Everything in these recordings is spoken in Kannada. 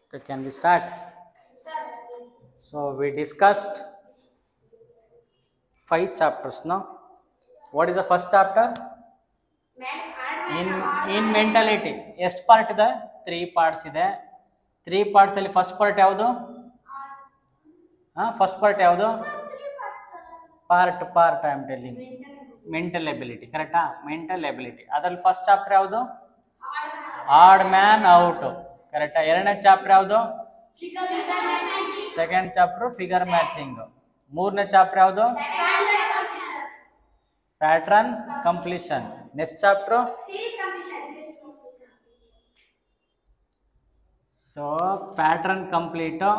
Okay, can we start? So we discussed five chapters now. What is the first chapter? In in mentality ಎಷ್ಟು ಪಾರ್ಟ್ ಇದೆ ತ್ರೀ ಪಾರ್ಟ್ಸ್ ಇದೆ ತ್ರೀ ಪಾರ್ಟ್ಸ್ ಅಲ್ಲಿ ಫಸ್ಟ್ ಪಾರ್ಟ್ ಯಾವುದು ಹಾಂ ಫಸ್ಟ್ ಪಾರ್ಟ್ ಯಾವುದು part part I am telling mental ability ಕರೆಕ್ಟಾ ಮೆಂಟಲ್ ಎಬಿಲಿಟಿ ಅದರಲ್ಲಿ ಫಸ್ಟ್ ಚಾಪ್ಟರ್ ಯಾವುದು ಆಡ್ ಮ್ಯಾನ್ ಔಟ್ ಕರೆಕ್ಟಾ ಎರಡನೇ ಚಾಪ್ಟರ್ ಯಾವುದು ಸೆಕೆಂಡ್ ಚಾಪ್ಟರ್ ಫಿಗರ್ ಮ್ಯಾಚಿಂಗ್ ಮೂರನೇ ಚಾಪ್ಟರ್ ಯಾವುದು pattern completion next chapter so pattern complete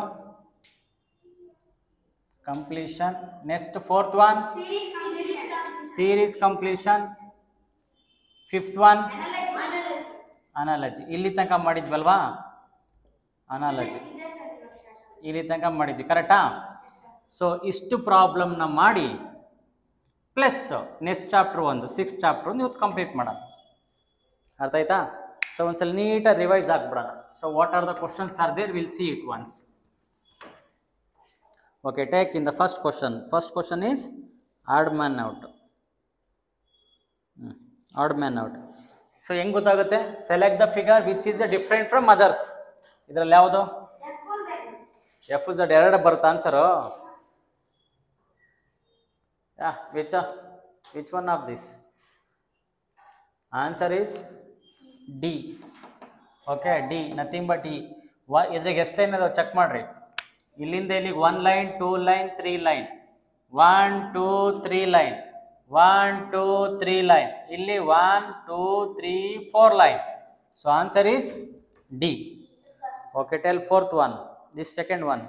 completion next fourth one series completion fifth one analogy ಇಲ್ಲಿ ತನಕ ಮಾಡಿದ್ವಲ್ವಾ ಅನಾಲಜಿ ಇಲ್ಲಿ ತನಕ ಮಾಡಿದ್ವಿ ಕರೆಕ್ಟಾ ಸೊ ಇಷ್ಟು ಪ್ರಾಬ್ಲಮ್ನ ಮಾಡಿ ಪ್ಲಸ್ ನೆಕ್ಸ್ಟ್ ಚಾಪ್ಟರ್ ಒಂದು ಸಿಕ್ಸ್ ಚಾಪ್ಟರ್ ಒಂದು ಇವತ್ತು ಕಂಪ್ಲೀಟ್ ಮಾಡೋಣ ಅರ್ಥ ಆಯ್ತಾ ಸೊ ಒಂದ್ಸಲ ನೀಟಾಗಿ ರಿವೈಸ್ ಆಗ್ಬಿಡೋಣ so what are the questions are there will see it once okay take in the first question first question is odd man out odd man out so ಹೆಂಗ್ ಗೊತ್ತಾಗುತ್ತೆ select the figure which is different from others ಇದರಲ್ಲಿ ಯಾವುದು ಎಫ್ ಝಡ್ ಎರಡು ಬರುತ್ತಾ answer yeah which which one of this answer is D okay D nothing but E ವ ಇದ್ರಾಗ ಎಷ್ಟು ಲೈನ್ ಅದಾವೆ ಚೆಕ್ ಮಾಡಿರಿ ಇಲ್ಲಿಂದ ಇಲ್ಲಿಗೆ one line two line three line one two three line one two three line ಇಲ್ಲಿ one two three four line so answer is D okay tell fourth one this second one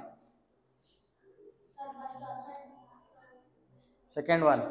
second one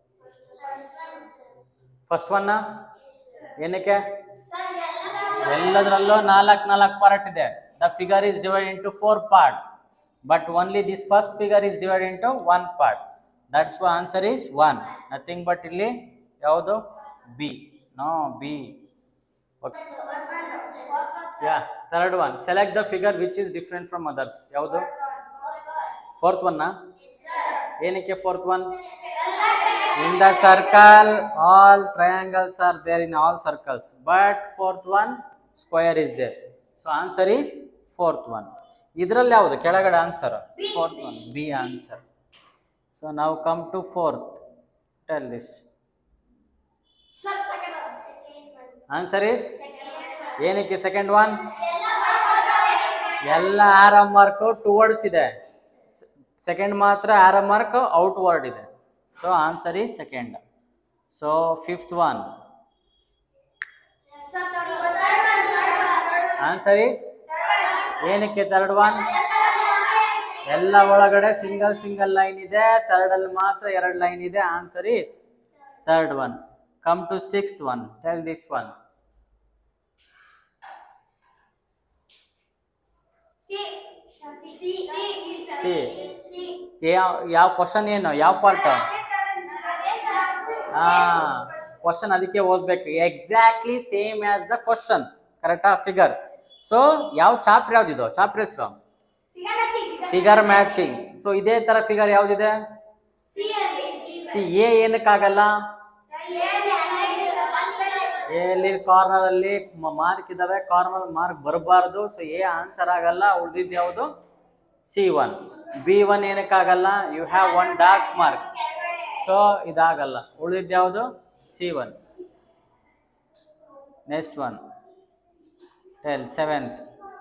first ಒನ್ನ ಏನಕ್ಕೆ ಎಲ್ಲದರಲ್ಲೂ ನಾಲ್ಕು ನಾಲ್ಕು ಪಾರ್ಟ್ ಇದೆ the figure is divide into four part but only this first figure is divide into one part that's answer is one nothing but ಇಲ್ಲಿ ಯಾವುದು B no B okay yeah third one select the figure which is different from others ಯಾವುದು ಫೋರ್ತ್ ಒನ್ನ ಏನಕ್ಕೆ fourth one in the circle all triangles are there in all circles but fourth one square is there so answer is fourth one ಇದರಲ್ಲಿ ಯಾವುದು ಕೆಳಗಡೆ answer fourth one B answer so ನಾವು come to fourth tell this answer is ಏನಕ್ಕೆ ಸೆಕೆಂಡ್ ಒನ್ ಎಲ್ಲ ಆರೋ ಮಾರ್ಕ್ ಟುವರ್ಡ್ಸ್ ಇದೆ ಸೆಕೆಂಡ್ ಮಾತ್ರ ಆರೋ ಮಾರ್ಕ್ ಔಟ್ವರ್ಡ್ ಇದೆ so answer is second so fifth one answer is ಏನಕ್ಕೆ ಥರ್ಡ್ ಒನ್ ಎಲ್ಲ ಒಳಗಡೆ ಸಿಂಗಲ್ ಸಿಂಗಲ್ ಲೈನ್ ಇದೆ ಥರ್ಡ್ ಅಲ್ಲಿ ಮಾತ್ರ ಎರಡು ಲೈನ್ ಇದೆ answer is third one come to sixth one tell this one ಯಾವ ಯಾವ ಕ್ವಶನ್ ಏನು ಯಾವ ಪಾರ್ಟ್ ಹಾ ಕ್ವಶನ್ ಅದಕ್ಕೆ ಓದ್ಬೇಕು exactly same as the question ಕರೆಕ್ಟಾ ಫಿಗರ್ ಸೊ ಯಾವ ಚಾಪ್ಟರ್ ಯಾವ್ದಿದು ಚಾಪ್ಟರ್ ಹೆಸರು ಫಿಗರ್ ಮ್ಯಾಚಿಂಗ್ ಸೊ ಇದೇ ತರ ಫಿಗರ್ ಯಾವ್ದಿದೆ ಸಿ ಎ ಏನಕ್ಕಾಗಲ್ಲ ಎಲ್ಲಿ ಕಾರ್ನರ್ ಅಲ್ಲಿ ಮಾರ್ಕ್ ಇದಾವೆ ಕಾರ್ನರ್ ಮಾರ್ಕ್ ಬರಬಾರ್ದು ಸೊ ಎ ಆನ್ಸರ್ ಆಗಲ್ಲ ಉಳಿದಿದ್ದು ಯಾವುದು ಸಿ ಒನ್ ಬಿ ಒನ್ ಏನಕ್ಕಾಗಲ್ಲ you have one dark mark so ಇದಾಗಲ್ಲ ಉಳಿದಿದ್ದು ಯಾವುದು C one next one tell seventh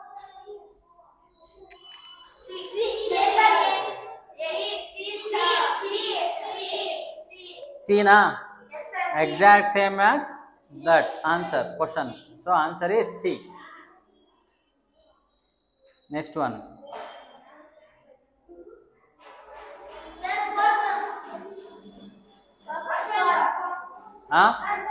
ಸಿನಾ exact same as that answer question so answer is c next one huh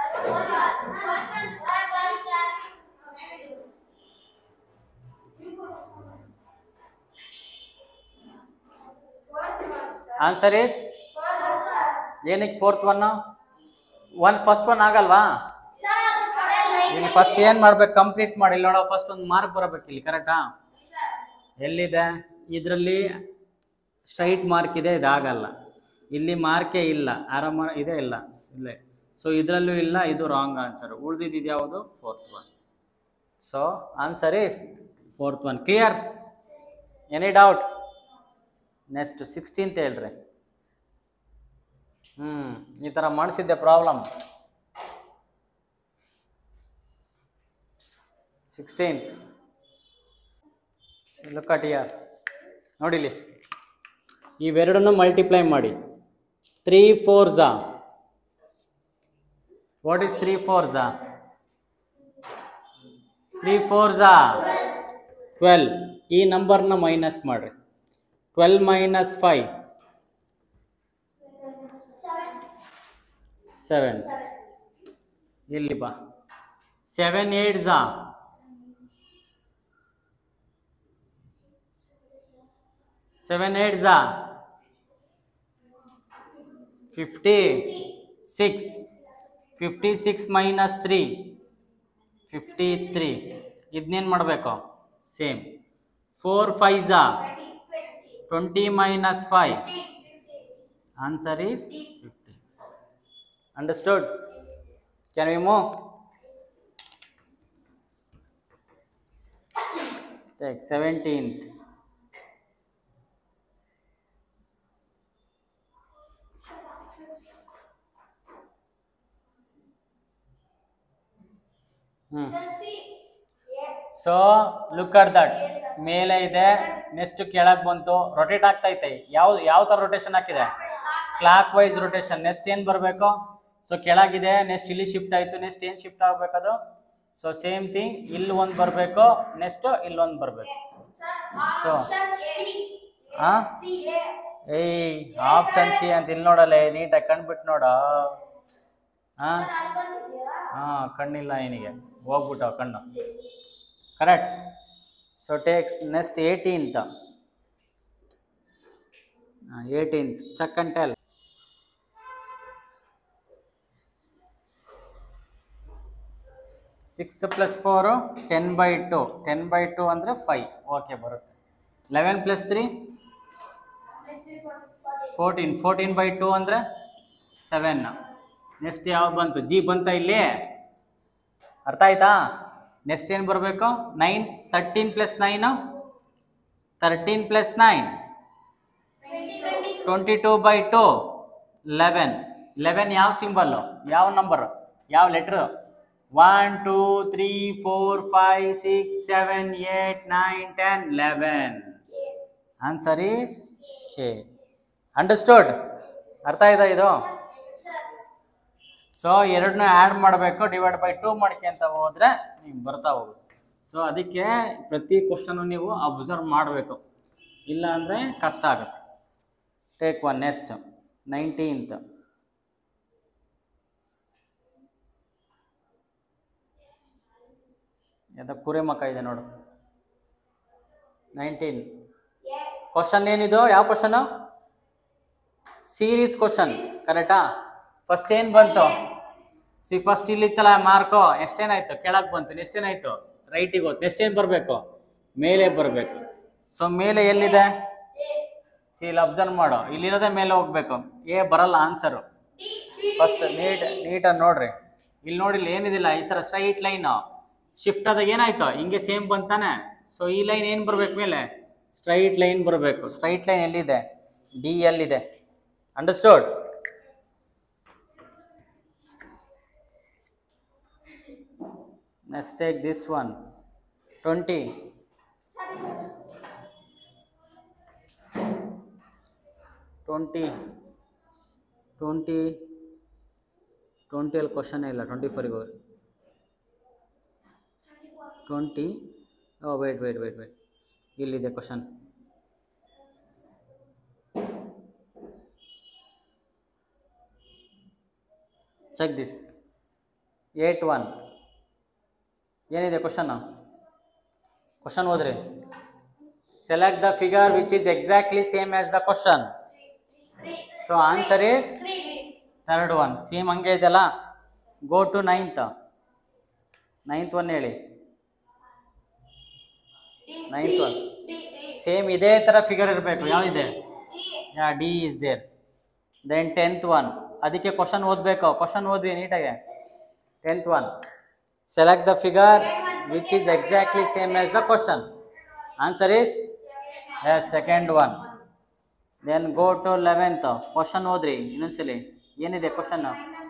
answer is ಏನಕ್ಕೆ fourth one one first one ಆಗಲ್ವಾ ಇಲ್ಲಿ ಫಸ್ಟ್ ಏನ್ ಮಾಡ್ಬೇಕು ಕಂಪ್ಲೀಟ್ ಮಾಡಿ ಇಲ್ಲಿ ನೋಡೋ ಫಸ್ಟ್ ಒಂದು ಮಾರ್ಕ್ ಬರಬೇಕು ಇಲ್ಲಿ ಕರೆಕ್ಟಾ ಎಲ್ಲಿದೆ ಇದರಲ್ಲಿ ಸ್ಟ್ರೈಟ್ ಮಾರ್ಕ್ ಇದೆ ಇದಾಗಲ್ಲ ಇಲ್ಲಿ ಮಾರ್ಕೇ ಇಲ್ಲ ಆರಾಮ ಇದೆ ಇಲ್ಲ ಇಲ್ಲೇ ಸೊ ಇದರಲ್ಲೂ ಇಲ್ಲ ಇದು ರಾಂಗ್ ಆನ್ಸರ್ ಉಳಿದಿದ್ದು ಯಾವುದು fourth one so answer is fourth one clear any doubt next sixteenth ಹೇಳ್ರಿ ಹ್ಞೂ ಈ ಥರ ಮಾಡಿಸಿದ್ದೆ problem sixteenth look at here ನೋಡಿಲಿ ಇವೆರಡನ್ನು ಮಲ್ಟಿಪ್ಲೈ ಮಾಡಿ ತ್ರೀ ಫೋರ್ ಝಾ ವಾಟ್ ಈಸ್ ತ್ರೀ ಫೋರ್ ಝಾ ತ್ರೀ ಫೋರ್ ಝಾ ಟ್ವೆಲ್ ಈ ನಂಬರ್ನ ಮೈನಸ್ ಮಾಡಿರಿ ಟ್ವೆಲ್ ಮೈನಸ್ ಫೈವ್ ಸೆವೆನ್ ಇಲ್ಲಿ ಬಾ ಸೆವೆನ್ ಏಟ್ ಝಾ ಸೆವೆನ್ ಏಟ್ ಝಾ fifty six fifty six minus three fifty three ಇದನ್ನೇನು ಮಾಡಬೇಕು ಸೇಮ್ ಫೋರ್ ಫೈವ್ ಝಾ twenty minus five answer is fifty understood can we move take seventeenth ಹ್ಞೂ ಸೊ ಲುಕ್ ಅಟ್ ದಟ್ ಮೇಲೆ ಇದೆ ನೆಕ್ಸ್ಟ್ ಕೆಳಗೆ ಬಂತು ರೊಟೇಟ್ ಆಗ್ತೈತೆ ಯಾವ ಯಾವ ಥರ ರೊಟೇಷನ್ ಹಾಕಿದೆ ಕ್ಲಾಕ್ ವೈಸ್ ರೊಟೇಷನ್ ನೆಕ್ಸ್ಟ್ ಏನು ಬರಬೇಕು ಸೊ ಕೆಳಗಿದೆ ನೆಕ್ಸ್ಟ್ ಇಲ್ಲಿ ಶಿಫ್ಟ್ ಆಯಿತು ನೆಕ್ಸ್ಟ್ ಏನು ಶಿಫ್ಟ್ ಆಗಬೇಕದು ಸೊ ಸೇಮ್ ಥಿಂಗ್ ಇಲ್ಲಿ ಒಂದು ಬರಬೇಕು ನೆಕ್ಸ್ಟ್ ಇಲ್ಲೊಂದು ಬರಬೇಕು ಸೊ ಹಾಂ ಏಯ್ ಆಪ್ಷನ್ ಸಿ ಅಂತ ಇಲ್ಲಿ ನೋಡಲ್ಲ ನೀಟಾಗಿ ಕಣ್ಬಿಟ್ಟು ನೋಡ ಹಾಂ ಹಾಂ ಕಣ್ಣಿಲ್ಲ ಏನಿಗೆ ಹೋಗ್ಬಿಟ್ಟವ ಕಣ್ಣು correct so takes next eighteenth eighteenth check and tell six plus four ten by two ten by two ಅಂದರೆ ಫೈವ್ ಓಕೆ ಬರುತ್ತೆ eleven plus three fourteen fourteen by two ಅಂದರೆ ಸೆವೆನ್ ನೆಕ್ಸ್ಟ್ ಯಾವ್ದು ಬಂತು ಜಿ ಬಂತ ಇಲ್ಲಿ ಅರ್ಥ ಆಯ್ತಾ ನೆಕ್ಸ್ಟ್ ಏನು ಬರಬೇಕು nine thirteen plus nine thirteen plus nine twenty two by two eleven eleven ಯಾವ ಸಿಂಬಲ್ಲು ಯಾವ ನಂಬರ್ ಯಾವ letter one two three four five six seven eight nine ten eleven answer is K understood ಅರ್ಥ ಆಯ್ತಾ ಇದು ಸೊ ಎರಡನ್ನೂ ಆ್ಯಡ್ ಮಾಡಬೇಕು ಡಿವೈಡ್ ಬೈ ಟೂ ಮಾಡ್ಕೊಂತ ಹೋದ್ರೆ ನಿಮ್ಗೆ ಬರ್ತಾ ಹೋಗುತ್ತೆ ಸೊ ಅದಕ್ಕೆ ಪ್ರತಿ ಕ್ವಶನು ನೀವು ಅಬ್ಸರ್ವ್ ಮಾಡಬೇಕು ಇಲ್ಲ ಅಂದರೆ ಕಷ್ಟ ಆಗುತ್ತೆ ಟೇಕ್ ಒನ್ ನೆಕ್ಸ್ಟ್ ನೈನ್ಟೀನ್ತ್ ಯಾವ್ದು ಕುರಿ ಮಕ್ಕ ಇದೆ ನೋಡು ನೈನ್ಟೀನ್ ಕ್ವಶನ್ ಏನಿದು ಯಾವ ಕ್ವಶನು ಸೀರೀಸ್ ಕ್ವಶನ್ ಕರೆಕ್ಟಾ ಫಸ್ಟ್ ಏನು ಬಂತು ಸಿ ಫಸ್ಟ್ ಇಲ್ಲಿತ್ತಲ್ಲ ಮಾರ್ಕು ಎಷ್ಟೇನಾಯ್ತು ಕೆಳಗೆ ಬಂತು ನೆಕ್ಸ್ಟ್ ಏನಾಯ್ತು ರೈಟಿಗೆ ಹೋಯ್ತು ನೆಕ್ಸ್ಟ್ ಏನು ಬರಬೇಕು ಮೇಲೆ ಬರಬೇಕು ಸೊ ಮೇಲೆ ಎಲ್ಲಿದೆ ಸಿ ಇಲ್ಲಿ ಅಬ್ಸರ್ವ್ ಮಾಡೋ ಇಲ್ಲಿರೋದೇ ಮೇಲೆ ಹೋಗ್ಬೇಕು ಏ ಬರಲ್ಲ ಆನ್ಸರು ಫಸ್ಟ್ ನೀಟ್ ನೀಟಾಗಿ ನೋಡ್ರಿ ಇಲ್ಲಿ ನೋಡಿ ಇಲ್ಲಿ ಏನಿದಿಲ್ಲ ಈ ಥರ ಸ್ಟ್ರೈಟ್ ಲೈನು ಶಿಫ್ಟ್ ಆದಾಗ ಏನಾಯ್ತು ಹಿಂಗೆ ಸೇಮ್ ಬಂತಾನೆ ಸೊ ಈ ಲೈನ್ ಏನು ಬರಬೇಕು ಮೇಲೆ ಸ್ಟ್ರೈಟ್ ಲೈನ್ ಬರಬೇಕು ಸ್ಟ್ರೈಟ್ ಲೈನ್ ಎಲ್ಲಿದೆ ಡಿ ಎಲ್ಲಿದೆ understood next take this one twenty twenty twenty ಟ್ವೆಂಟಿಯಲ್ಲಿ ಕ್ವಶನೇ ಇಲ್ಲ ಟ್ವೆಂಟಿ ಫೋರಿಗೆ ಹೋಗ್ರಿ twenty oh wait wait wait wait ಇಲ್ಲಿದೆ question check this eight one ಏನಿದೆ ಕ್ವಶನ್ನು ಕ್ವಶನ್ ಓದ್ರಿ select the figure which is exactly same as the question so answer is third one same ಹಂಗೆ ಇದೆಯಲ್ಲ go to ninth ninth one ಹೇಳಿ ನೈನ್ತ್ ಒನ್ ಸೇಮ್ ಇದೇ ಥರ ಫಿಗರ್ ಇರಬೇಕು ಯಾವಿದೆ yeah D is there then tenth one ಅದಕ್ಕೆ ಕ್ವಶನ್ ಓದಬೇಕು ಕ್ವಶನ್ ಓದ್ವಿ ನೀಟಾಗೆ tenth one select the figure which is exactly same as the question answer is yes second one then go to eleventh question ಓದ್ರಿ ಇನ್ನೊಂದ್ಸಲಿ ಏನಿದೆ ಕ್ವಶನ್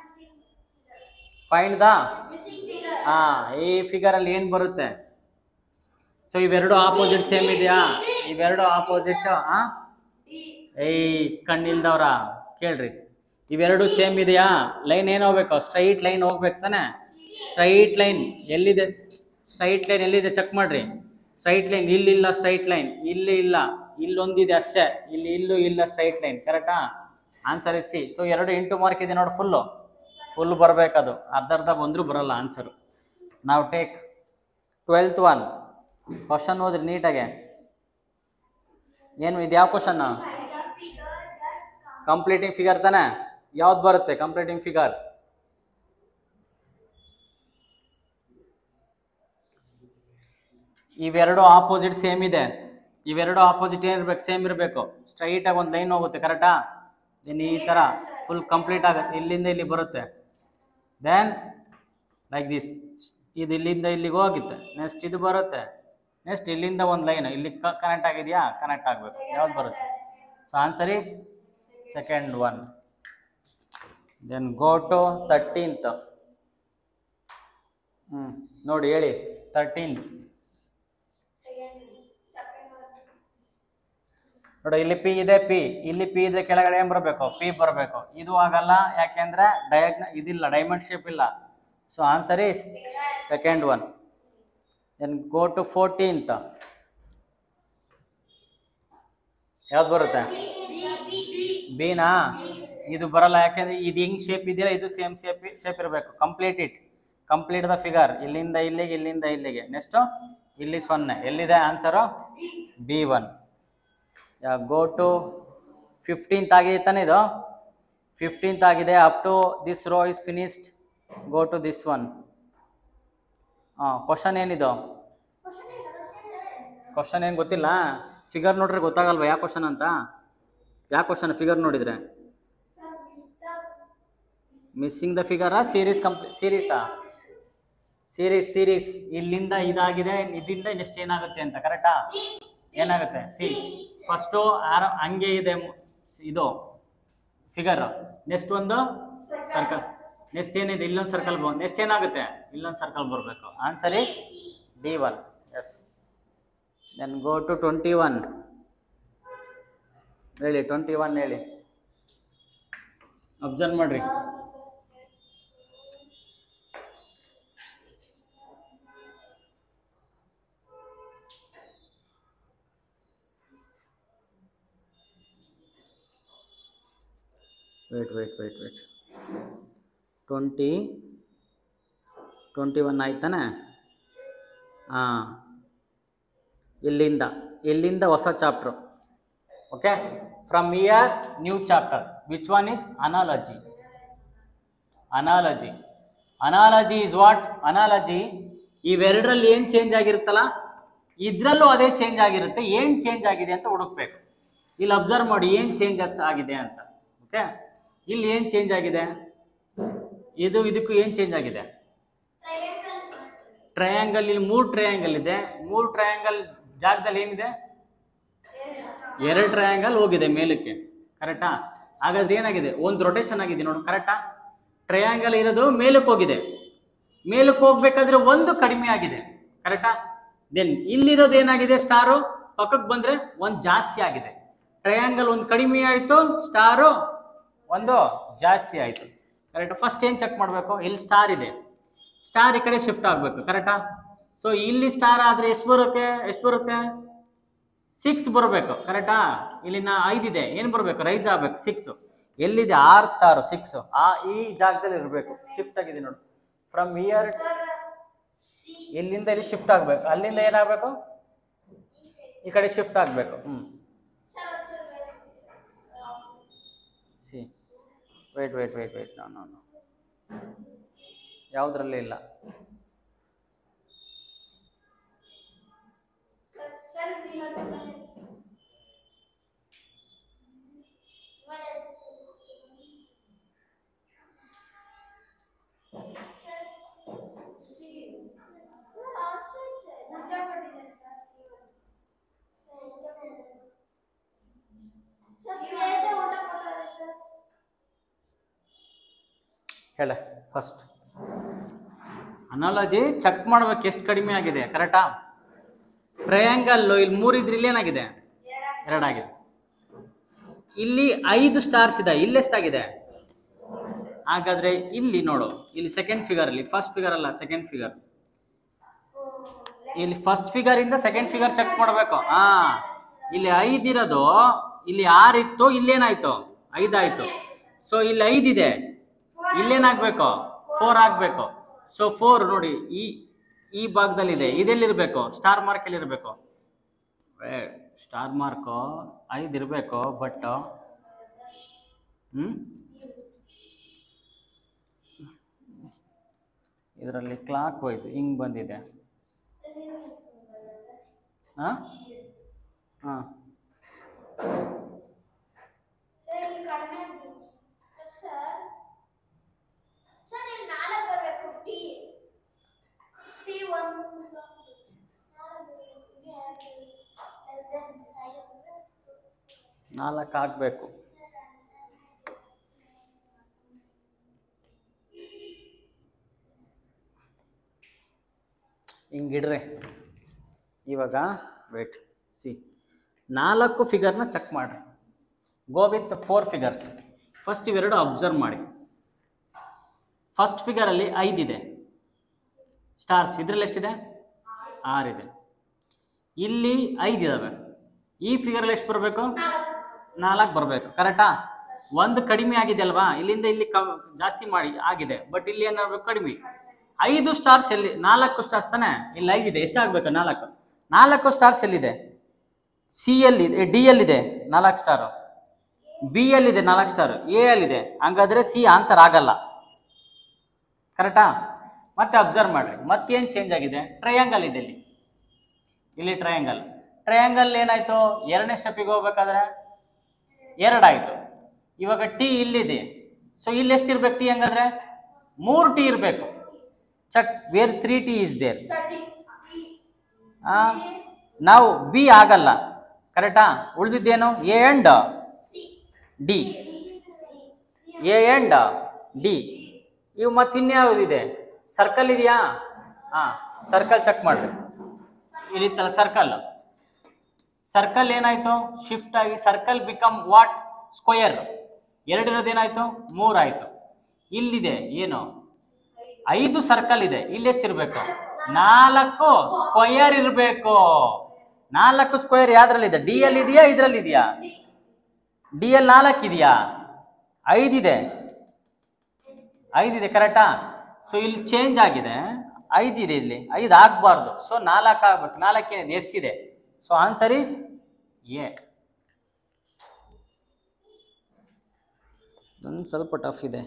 ಫೈಂಡ್ ದ ಹಾ ಈ ಫಿಗರ್ ಅಲ್ಲಿ ಏನ್ ಬರುತ್ತೆ ಸೊ ಇವೆರಡು ಆಪೋಸಿಟ್ ಸೇಮ್ ಇದೆಯಾ ಇವೆರಡು ಆಪೋಸಿಟ್ ಆ ಏಯ್ ಕಣ್ಣಿಲ್ದವ್ರ ಕೇಳ್ರಿ ಇವೆರಡು ಸೇಮ್ ಇದೆಯಾ ಲೈನ್ ಏನು ಹೋಗ್ಬೇಕು ಸ್ಟ್ರೈಟ್ ಲೈನ್ ಹೋಗ್ಬೇಕು ತಾನೆ ಸ್ಟ್ರೈಟ್ ಲೈನ್ ಎಲ್ಲಿದೆ ಸ್ಟ್ರೈಟ್ ಲೈನ್ ಎಲ್ಲಿದೆ ಚೆಕ್ ಮಾಡ್ರಿ ಸ್ಟ್ರೈಟ್ ಲೈನ್ ಇಲ್ಲಿಲ್ಲ ಸ್ಟ್ರೈಟ್ ಲೈನ್ ಇಲ್ಲಿ ಇಲ್ಲ ಇಲ್ಲೊಂದಿದೆ ಅಷ್ಟೇ ಇಲ್ಲಿ ಇಲ್ಲೂ ಇಲ್ಲ ಸ್ಟ್ರೈಟ್ ಲೈನ್ ಕರೆಕ್ಟಾ ಆನ್ಸರ್ ಇಸ್ ಸಿ ಸೊ ಎರಡು ಇಂಟು ಮಾರ್ಕ್ ಇದೆ ನೋಡಿ ಫುಲ್ಲು ಫುಲ್ ಬರಬೇಕದು ಅರ್ಧ ಅರ್ಧ ಬಂದರೂ ಬರಲ್ಲ ಆನ್ಸರು ನಾವು ಟೇಕ್ ಟ್ವೆಲ್ತ್ ಒನ್ ಕ್ವಶನ್ ಓದ್ರಿ ನೀಟಾಗೆ ಏನು ಇದು ಯಾವ ಕ್ವಶನ್ ಕಂಪ್ಲೀಟಿಂಗ್ ಫಿಗರ್ ತಾನೆ ಯಾವ್ದು ಬರುತ್ತೆ ಕಂಪ್ಲೀಟಿಂಗ್ ಫಿಗರ್ ಇವೆರಡು ಆಪೋಸಿಟ್ ಸೇಮ್ ಇದೆ ಇವೆರಡು ಆಪೋಸಿಟ್ ಏನಿರ್ಬೇಕು ಸೇಮ್ ಇರಬೇಕು ಸ್ಟ್ರೈಟಾಗಿ ಒಂದು ಲೈನ್ ಹೋಗುತ್ತೆ ಕರೆಕ್ಟಾ ದೆನ್ ಈ ಥರ ಫುಲ್ ಕಂಪ್ಲೀಟ್ ಆಗುತ್ತೆ ಇಲ್ಲಿಂದ ಇಲ್ಲಿ ಬರುತ್ತೆ ದೆನ್ ಲೈಕ್ ದಿಸ್ ಇದು ಇಲ್ಲಿಂದ ಇಲ್ಲಿಗೆ ಹೋಗುತ್ತೆ ನೆಕ್ಸ್ಟ್ ಇದು ಬರುತ್ತೆ ನೆಕ್ಸ್ಟ್ ಇಲ್ಲಿಂದ ಒಂದು ಲೈನ್ ಇಲ್ಲಿ ಕನೆಕ್ಟ್ ಆಗಿದೆಯಾ ಕನೆಕ್ಟ್ ಆಗಬೇಕು ಯಾವ್ದು ಬರುತ್ತೆ so answer is second one then go to thirteenth ಹ್ಞೂ ನೋಡಿ ಹೇಳಿ ತರ್ಟೀನ್ ನೋಡಿ ಇಲ್ಲಿ ಪಿ ಇದೆ ಪಿ ಇಲ್ಲಿ ಪಿ ಇದ್ರೆ ಕೆಳಗಡೆ ಏನು ಬರಬೇಕು ಪಿ ಬರಬೇಕು ಇದು ಆಗಲ್ಲ ಯಾಕೆಂದ್ರೆ ಡಯಾಗ್ನ ಇದಿಲ್ಲ ಡೈಮಂಡ್ ಶೇಪ್ ಇಲ್ಲ so answer is second one then go to fourteenth ಯಾವ್ದು ಬರುತ್ತೆ ಬಿನಾ ಇದು ಬರಲ್ಲ ಯಾಕೆಂದ್ರೆ ಇದು ಹಿಂಗ್ ಶೇಪ್ ಇದೆಯಲ್ಲ ಇದು ಸೇಮ್ ಶೇಪ್ ಶೇಪ್ ಇರಬೇಕು complete it complete the figure ಇಲ್ಲಿಂದ ಇಲ್ಲಿಗೆ ಇಲ್ಲಿಂದ ಇಲ್ಲಿಗೆ ನೆಕ್ಸ್ಟು ಇಲ್ಲಿ ಸೊನ್ನೆ ಎಲ್ಲಿದೆ answer B one go to fifteenth ಆಗಿದೆ ತಾನೇ ಇದು ಫಿಫ್ಟೀನ್ತ್ ಆಗಿದೆ up to this row is finished go to this one ಹಾಂ ಕ್ವಶನ್ ಏನಿದು ಕ್ವಶನ್ ಏನು ಗೊತ್ತಿಲ್ಲ ಫಿಗರ್ ನೋಡ್ರೆ ಗೊತ್ತಾಗಲ್ವಾ ಯಾವ ಕ್ವಶನ್ ಅಂತ ಯಾವ ಕ್ವಶನ್ ಫಿಗರ್ ನೋಡಿದ್ರೆ ಮಿಸ್ಸಿಂಗ್ ದ ಫಿಗರಾ ಸೀರೀಸ್ ಕಂಪ್ಲೀ ಸೀರೀಸಾ ಸೀರೀಸ್ ಸೀರೀಸ್ ಇಲ್ಲಿಂದ ಇದಾಗಿದೆ ಇದರಿಂದ ನೆಕ್ಸ್ಟ್ ಏನಾಗುತ್ತೆ ಅಂತ ಕರೆಕ್ಟಾ ಏನಾಗುತ್ತೆ ಸಿ ಫಸ್ಟು ಆರ ಹಂಗೆ ಇದೆ ಮು- ಇದು ಫಿಗರ್ ನೆಕ್ಸ್ಟ್ ಒಂದು ಸರ್ಕಲ್ ನೆಕ್ಸ್ಟ್ ಏನಿದೆ ಇಲ್ಲೊಂದು ಸರ್ಕಲ್ ಬ ನೆಕ್ಸ್ಟ್ ಏನಾಗುತ್ತೆ ಇಲ್ಲೊಂದು ಸರ್ಕಲ್ ಬರಬೇಕು answer is D one yes then go to twenty one ಹೇಳಿ ಟ್ವೆಂಟಿ ಒನ್ ಹೇಳಿ ಅಬ್ಸರ್ವ್ ಮಾಡ್ರಿ wait wait wait wait twenty twenty one ಆಯ್ತಾನೆ ಹಾಂ ಇಲ್ಲಿಂದ ಇಲ್ಲಿಂದ ಹೊಸ chapter okay from here new chapter which one is analogy analogy analogy is what analogy ಇವೆರಡರಲ್ಲಿ ಏನು ಚೇಂಜ್ ಆಗಿರುತ್ತಲ್ಲ ಇದರಲ್ಲೂ ಅದೇ ಚೇಂಜ್ ಆಗಿರುತ್ತೆ ಏನು ಚೇಂಜ್ ಆಗಿದೆ ಅಂತ ಹುಡುಕ್ಬೇಕು ಇಲ್ಲಿ ಅಬ್ಸರ್ವ್ ಮಾಡಿ ಏನು ಚೇಂಜಸ್ ಆಗಿದೆ ಅಂತ ಓಕೆ ಇಲ್ಲಿ ಏನು ಚೇಂಜ್ ಆಗಿದೆ ಇದು ಇದಕ್ಕೂ ಏನು ಚೇಂಜ್ ಆಗಿದೆ ಟ್ರಯಾಂಗಲ್ ಇಲ್ಲಿ ಮೂರು ಟ್ರಯಾಂಗಲ್ ಇದೆ ಮೂರು ಟ್ರಯಾಂಗಲ್ ಜಾಗದಲ್ಲಿ ಏನಿದೆ ಎರಡು ಟ್ರಯಾಂಗಲ್ ಹೋಗಿದೆ ಮೇಲಕ್ಕೆ ಕರೆಕ್ಟಾ ಹಾಗಾದ್ರೆ ಏನಾಗಿದೆ ಒಂದು ರೊಟೇಷನ್ ಆಗಿದೆ ನೋಡು ಕರೆಕ್ಟಾ ಟ್ರಯಾಂಗಲ್ ಇರೋದು ಮೇಲಕ್ಕೆ ಹೋಗಿದೆ ಮೇಲಕ್ಕೆ ಹೋಗ್ಬೇಕಾದ್ರೆ ಒಂದು ಕಡಿಮೆ ಆಗಿದೆ ಕರೆಕ್ಟಾ ದೆನ್ ಇಲ್ಲಿರೋದು ಏನಾಗಿದೆ ಸ್ಟಾರು ಪಕ್ಕಕ್ಕೆ ಬಂದ್ರೆ ಒಂದು ಜಾಸ್ತಿ ಆಗಿದೆ ಟ್ರಯಾಂಗಲ್ ಒಂದು ಕಡಿಮೆ ಆಯಿತು ಸ್ಟಾರು ಒಂದು ಜಾಸ್ತಿ ಆಯಿತು ಕರೆಕ್ಟ್ ಫಸ್ಟ್ ಏನು ಚೆಕ್ ಮಾಡಬೇಕು ಇಲ್ಲಿ ಸ್ಟಾರ್ ಇದೆ ಸ್ಟಾರ್ ಈ ಕಡೆ ಶಿಫ್ಟ್ ಆಗಬೇಕು ಕರೆಕ್ಟಾ ಸೊ ಇಲ್ಲಿ ಸ್ಟಾರ್ ಆದರೆ ಎಷ್ಟು ಬರುತ್ತೆ ಎಷ್ಟು ಬರುತ್ತೆ ಸಿಕ್ಸ್ ಬರಬೇಕು ಕರೆಕ್ಟಾ ಇಲ್ಲಿನ ಐದಿದೆ ಏನು ಬರಬೇಕು ರೈಸ್ ಆಗಬೇಕು ಸಿಕ್ಸ್ ಎಲ್ಲಿದೆ ಆರ್ ಸ್ಟಾರ್ ಸಿಕ್ಸ್ ಆ ಈ ಜಾಗದಲ್ಲಿ ಇರಬೇಕು ಶಿಫ್ಟ್ ಆಗಿದೆ ನೋಡಿ ಫ್ರಮ್ ಇಯರ್ ಇಲ್ಲಿಂದ ಇಲ್ಲಿ ಶಿಫ್ಟ್ ಆಗಬೇಕು ಅಲ್ಲಿಂದ ಏನಾಗಬೇಕು ಈ ಕಡೆ ಶಿಫ್ಟ್ ಆಗಬೇಕು ಹ್ಞೂ see wait wait wait wait no no no ಯಾವುದ್ರಲ್ಲಿ ಇಲ್ಲ ಹೇಳ ಫಸ್ಟ್ ಅನಾಲಜಿ ಚೆಕ್ ಮಾಡ್ಬೇಕು ಎಷ್ಟು ಕಡಿಮೆ ಆಗಿದೆ ಕರೆಕ್ಟಾ ಟ್ರಯಾಂಗಲ್ ಇಲ್ಲಿ ಮೂರು ಇದ್ರೆ ಇಲ್ಲಿ ಏನಾಗಿದೆ ಎರಡಾಗಿದೆ ಇಲ್ಲಿ ಐದು ಸ್ಟಾರ್ಸ್ ಇದೆ ಇಲ್ಲಿ ಎಷ್ಟಾಗಿದೆ ಹಾಗಾದ್ರೆ ಇಲ್ಲಿ ನೋಡು ಇಲ್ಲಿ ಸೆಕೆಂಡ್ ಫಿಗರ್ ಅಲ್ಲಿ ಫಸ್ಟ್ ಫಿಗರ್ ಅಲ್ಲ ಸೆಕೆಂಡ್ ಫಿಗರ್ ಇಲ್ಲಿ ಫಸ್ಟ್ ಫಿಗರ್ ಇಂದ ಸೆಕೆಂಡ್ ಫಿಗರ್ ಚೆಕ್ ಮಾಡಬೇಕು ಹಾ ಇಲ್ಲಿ ಐದ್ ಇರೋದು ಇಲ್ಲಿ ಆರ್ ಇತ್ತು ಇಲ್ಲೇನಾಯ್ತು ಐದಾಯ್ತು ಸೊ ಇಲ್ಲಿ ಐದಿದೆ ಇಲ್ಲೇನಾಗ್ಬೇಕು ಫೋರ್ ಆಗ್ಬೇಕು ಸೊ ಫೋರ್ ನೋಡಿ ಈ ಈ ಭಾಗದಲ್ಲಿದೆ ಇದೆಲ್ಲಿರ್ಬೇಕು ಸ್ಟಾರ್ ಮಾರ್ಕ್ ಎಲ್ಲಿ ಇರಬೇಕು ಸ್ಟಾರ್ ಮಾರ್ಕು ಐದು ಇರಬೇಕು ಬಟ್ ಹ್ಮ್ ಇದರಲ್ಲಿ ಕ್ಲಾಕ್ ವೈಸ್ ಹಿಂಗ್ ಬಂದಿದೆ ಹಾಂ ಹಾಂ ಸರ್ ಇಲ್ಲಿ ಕಡಿಮೆ ಆಗ್ಬೋದು. ಸರ್ ಸರ್ ಇಲ್ಲಿ ನಾಲ್ಕು ಬರಬೇಕು ಟಿ ಟಿ ಒಂದು ನಾಲ್ಕು ಬರಬೇಕು ಟಿ ಎರಡು ಲೆಸ್ ದೆನ್ ಐದು ನಾಲ್ಕು ಹಾಕಬೇಕು ಹಿಂಗಿಡ್ರಿ ಇವಾಗ ವೇಟ್ ಸಿ ನಾಲ್ಕು ಫಿಗರ್ನ ಚೆಕ್ ಮಾಡಿರಿ go with four figures first ಇವೆರಡು ಅಬ್ಸರ್ವ್ ಮಾಡಿ ಫಸ್ಟ್ ಫಿಗರಲ್ಲಿ ಐದಿದೆ ಸ್ಟಾರ್ಸ್ ಇದರಲ್ಲಿ ಎಷ್ಟಿದೆ ಆರಿದೆ ಇಲ್ಲಿ ಐದು ಇದಾವೆ ಈ ಫಿಗರಲ್ಲಿ ಎಷ್ಟು ಬರಬೇಕು ನಾಲ್ಕು ಬರಬೇಕು ಕರೆಕ್ಟಾ ಒಂದು ಕಡಿಮೆ ಆಗಿದೆ ಅಲ್ವಾ ಇಲ್ಲಿಂದ ಇಲ್ಲಿ ಕಮ್ ಜಾಸ್ತಿ ಮಾಡಿ ಆಗಿದೆ ಬಟ್ ಇಲ್ಲಿ ಏನಾಗಬೇಕು ಕಡಿಮೆ ಐದು ಸ್ಟಾರ್ಸ್ ಎಲ್ಲಿ ನಾಲ್ಕು ಸ್ಟಾರ್ಸ್ ತಾನೆ ಇಲ್ಲಿ ಐದಿದೆ ಎಷ್ಟಾಗಬೇಕು ನಾಲ್ಕು ನಾಲ್ಕು ಸ್ಟಾರ್ಸ್ ಎಲ್ಲಿದೆ ಸಿ ಎಲ್ಲಿದೆ ಡಿ ಎಲ್ಲಿದೆ ನಾಲ್ಕು ಸ್ಟಾರು ಬಿ ಎಲ್ಲಿದೆ ನಾಲ್ಕು ಸ್ಟಾರ್ ಎ ಎಲ್ಲಿದೆ ಹಂಗಾದ್ರೆ ಸಿ ಆನ್ಸರ್ ಆಗಲ್ಲ ಕರೆಕ್ಟಾ ಮತ್ತೆ ಅಬ್ಸರ್ವ್ ಮಾಡ್ರಿ ಮತ್ತೇನು ಚೇಂಜ್ ಆಗಿದೆ ಟ್ರಯಾಂಗಲ್ ಇದೆ ಇಲ್ಲಿ ಇಲ್ಲಿ ಟ್ರಯಾಂಗಲ್ ಟ್ರಯಾಂಗಲ್ ಏನಾಯ್ತು ಎರಡನೇ ಸ್ಟೆಪ್ಪಿಗೆ ಹೋಗ್ಬೇಕಾದ್ರೆ ಎರಡಾಯ್ತು ಇವಾಗ ಟಿ ಇಲ್ಲಿದೆ ಸೊ ಇಲ್ಲಿ ಎಷ್ಟಿರ್ಬೇಕು ಟಿ ಹಂಗಾದ್ರೆ ಮೂರು ಟಿ ಇರಬೇಕು check where three T is there sir T T ನಾವು ಬಿ ಆಗಲ್ಲ ಕರೆಕ್ಟಾ ಉಳಿದಿದ್ದೇನು A and C D C A and D ಇವು ಮತ್ತೆ ಇನ್ಯಾವುದಿದೆ ಸರ್ಕಲ್ ಇದೆಯಾ ಹಾಂ ಸರ್ಕಲ್ ಚೆಕ್ ಮಾಡ್ರಿ ಇಲ್ಲಿತ್ತಲ್ಲ ಸರ್ಕಲ್ ಸರ್ಕಲ್ ಏನಾಯ್ತು ಶಿಫ್ಟ್ ಆಗಿ ಸರ್ಕಲ್ ಬಿಕಮ್ ವಾಟ್ ಸ್ಕ್ವಯರ್ ಎರಡಿರೋದೇನಾಯ್ತು ಮೂರಾಯ್ತು ಇಲ್ಲಿದೆ ಏನು ಐದು ಸರ್ಕಲ್ ಇದೆ ಇಲ್ಲಿ ಎಷ್ಟಿರ್ಬೇಕು ನಾಲ್ಕು ಸ್ಕ್ವಯರ್ ಇರಬೇಕು ನಾಲ್ಕು ಸ್ಕ್ವಯರ್ ಯಾವ್ದ್ರಲ್ಲಿದೆ ಡಿ ಎಲ್ ಇದೆಯಾ ಇದ್ರಲ್ಲಿ ಇದೆಯಾ ಡಿ ಎಲ್ ನಾಲ್ಕು ಇದೆಯಾ ಐದಿದೆ ಐದಿದೆ ಕರೆಕ್ಟಾ ಸೊ ಇಲ್ಲಿ ಚೇಂಜ್ ಆಗಿದೆ ಐದಿದೆ ಇಲ್ಲಿ ಐದು ಆಗಬಾರ್ದು ಸೊ ನಾಲ್ಕು ಆಗ್ಬೇಕು ನಾಲ್ಕೇನಿದೆ ಎಸ್ ಇದೆ ಸೊ ಆನ್ಸರ್ ಈಸ್ ಎ ಒಂದು ಸ್ವಲ್ಪ ಟಫ್ ಇದೆ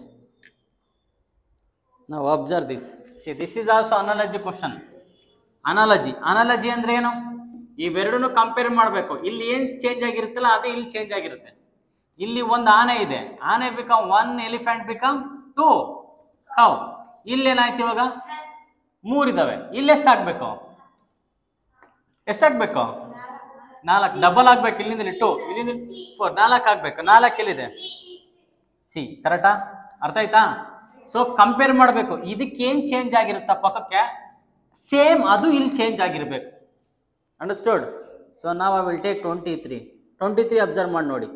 ನಾವು observe this see this is also analogy question analogy analogy ಅಂದ್ರೆ ಏನು ಇವೆರಡನ್ನು ಕಂಪೇರ್ ಮಾಡಬೇಕು ಇಲ್ಲಿ ಏನು ಚೇಂಜ್ ಆಗಿರುತ್ತಲ್ಲ ಅದೇ ಇಲ್ಲಿ ಚೇಂಜ್ ಆಗಿರುತ್ತೆ ಇಲ್ಲಿ ಒಂದು ಆನೆ ಇದೆ ಆನೆ become one elephant become two cow ಇಲ್ಲೇನಾಯ್ತು ಇವಾಗ ಮೂರಿದಾವೆ ಇಲ್ಲಿ ಎಷ್ಟಾಗಬೇಕು ಎಷ್ಟಾಗಬೇಕು ನಾಲ್ಕು ಡಬಲ್ ಆಗ್ಬೇಕು ಇಲ್ಲಿಂದ ಟೂ ಇಲ್ಲಿಂದ ಫೋರ್ ನಾಲ್ಕು ಆಗ್ಬೇಕು ನಾಲ್ಕು ಎಲ್ಲಿದೆ ಸಿ ಕರೆಕ್ಟಾ ಅರ್ಥ ಆಯ್ತಾ ಸೊ ಕಂಪೇರ್ ಮಾಡಬೇಕು ಇದಕ್ಕೇನು ಚೇಂಜ್ ಆಗಿರುತ್ತಾ ಪಕ್ಕಕ್ಕೆ ಸೇಮ್ ಅದು ಇಲ್ಲಿ ಚೇಂಜ್ ಆಗಿರಬೇಕು ಅಂಡರ್ಸ್ಟೂಡ್ ಸೊ ನಾವು I will take twenty three twenty three observe ಮಾಡಿ ನೋಡಿ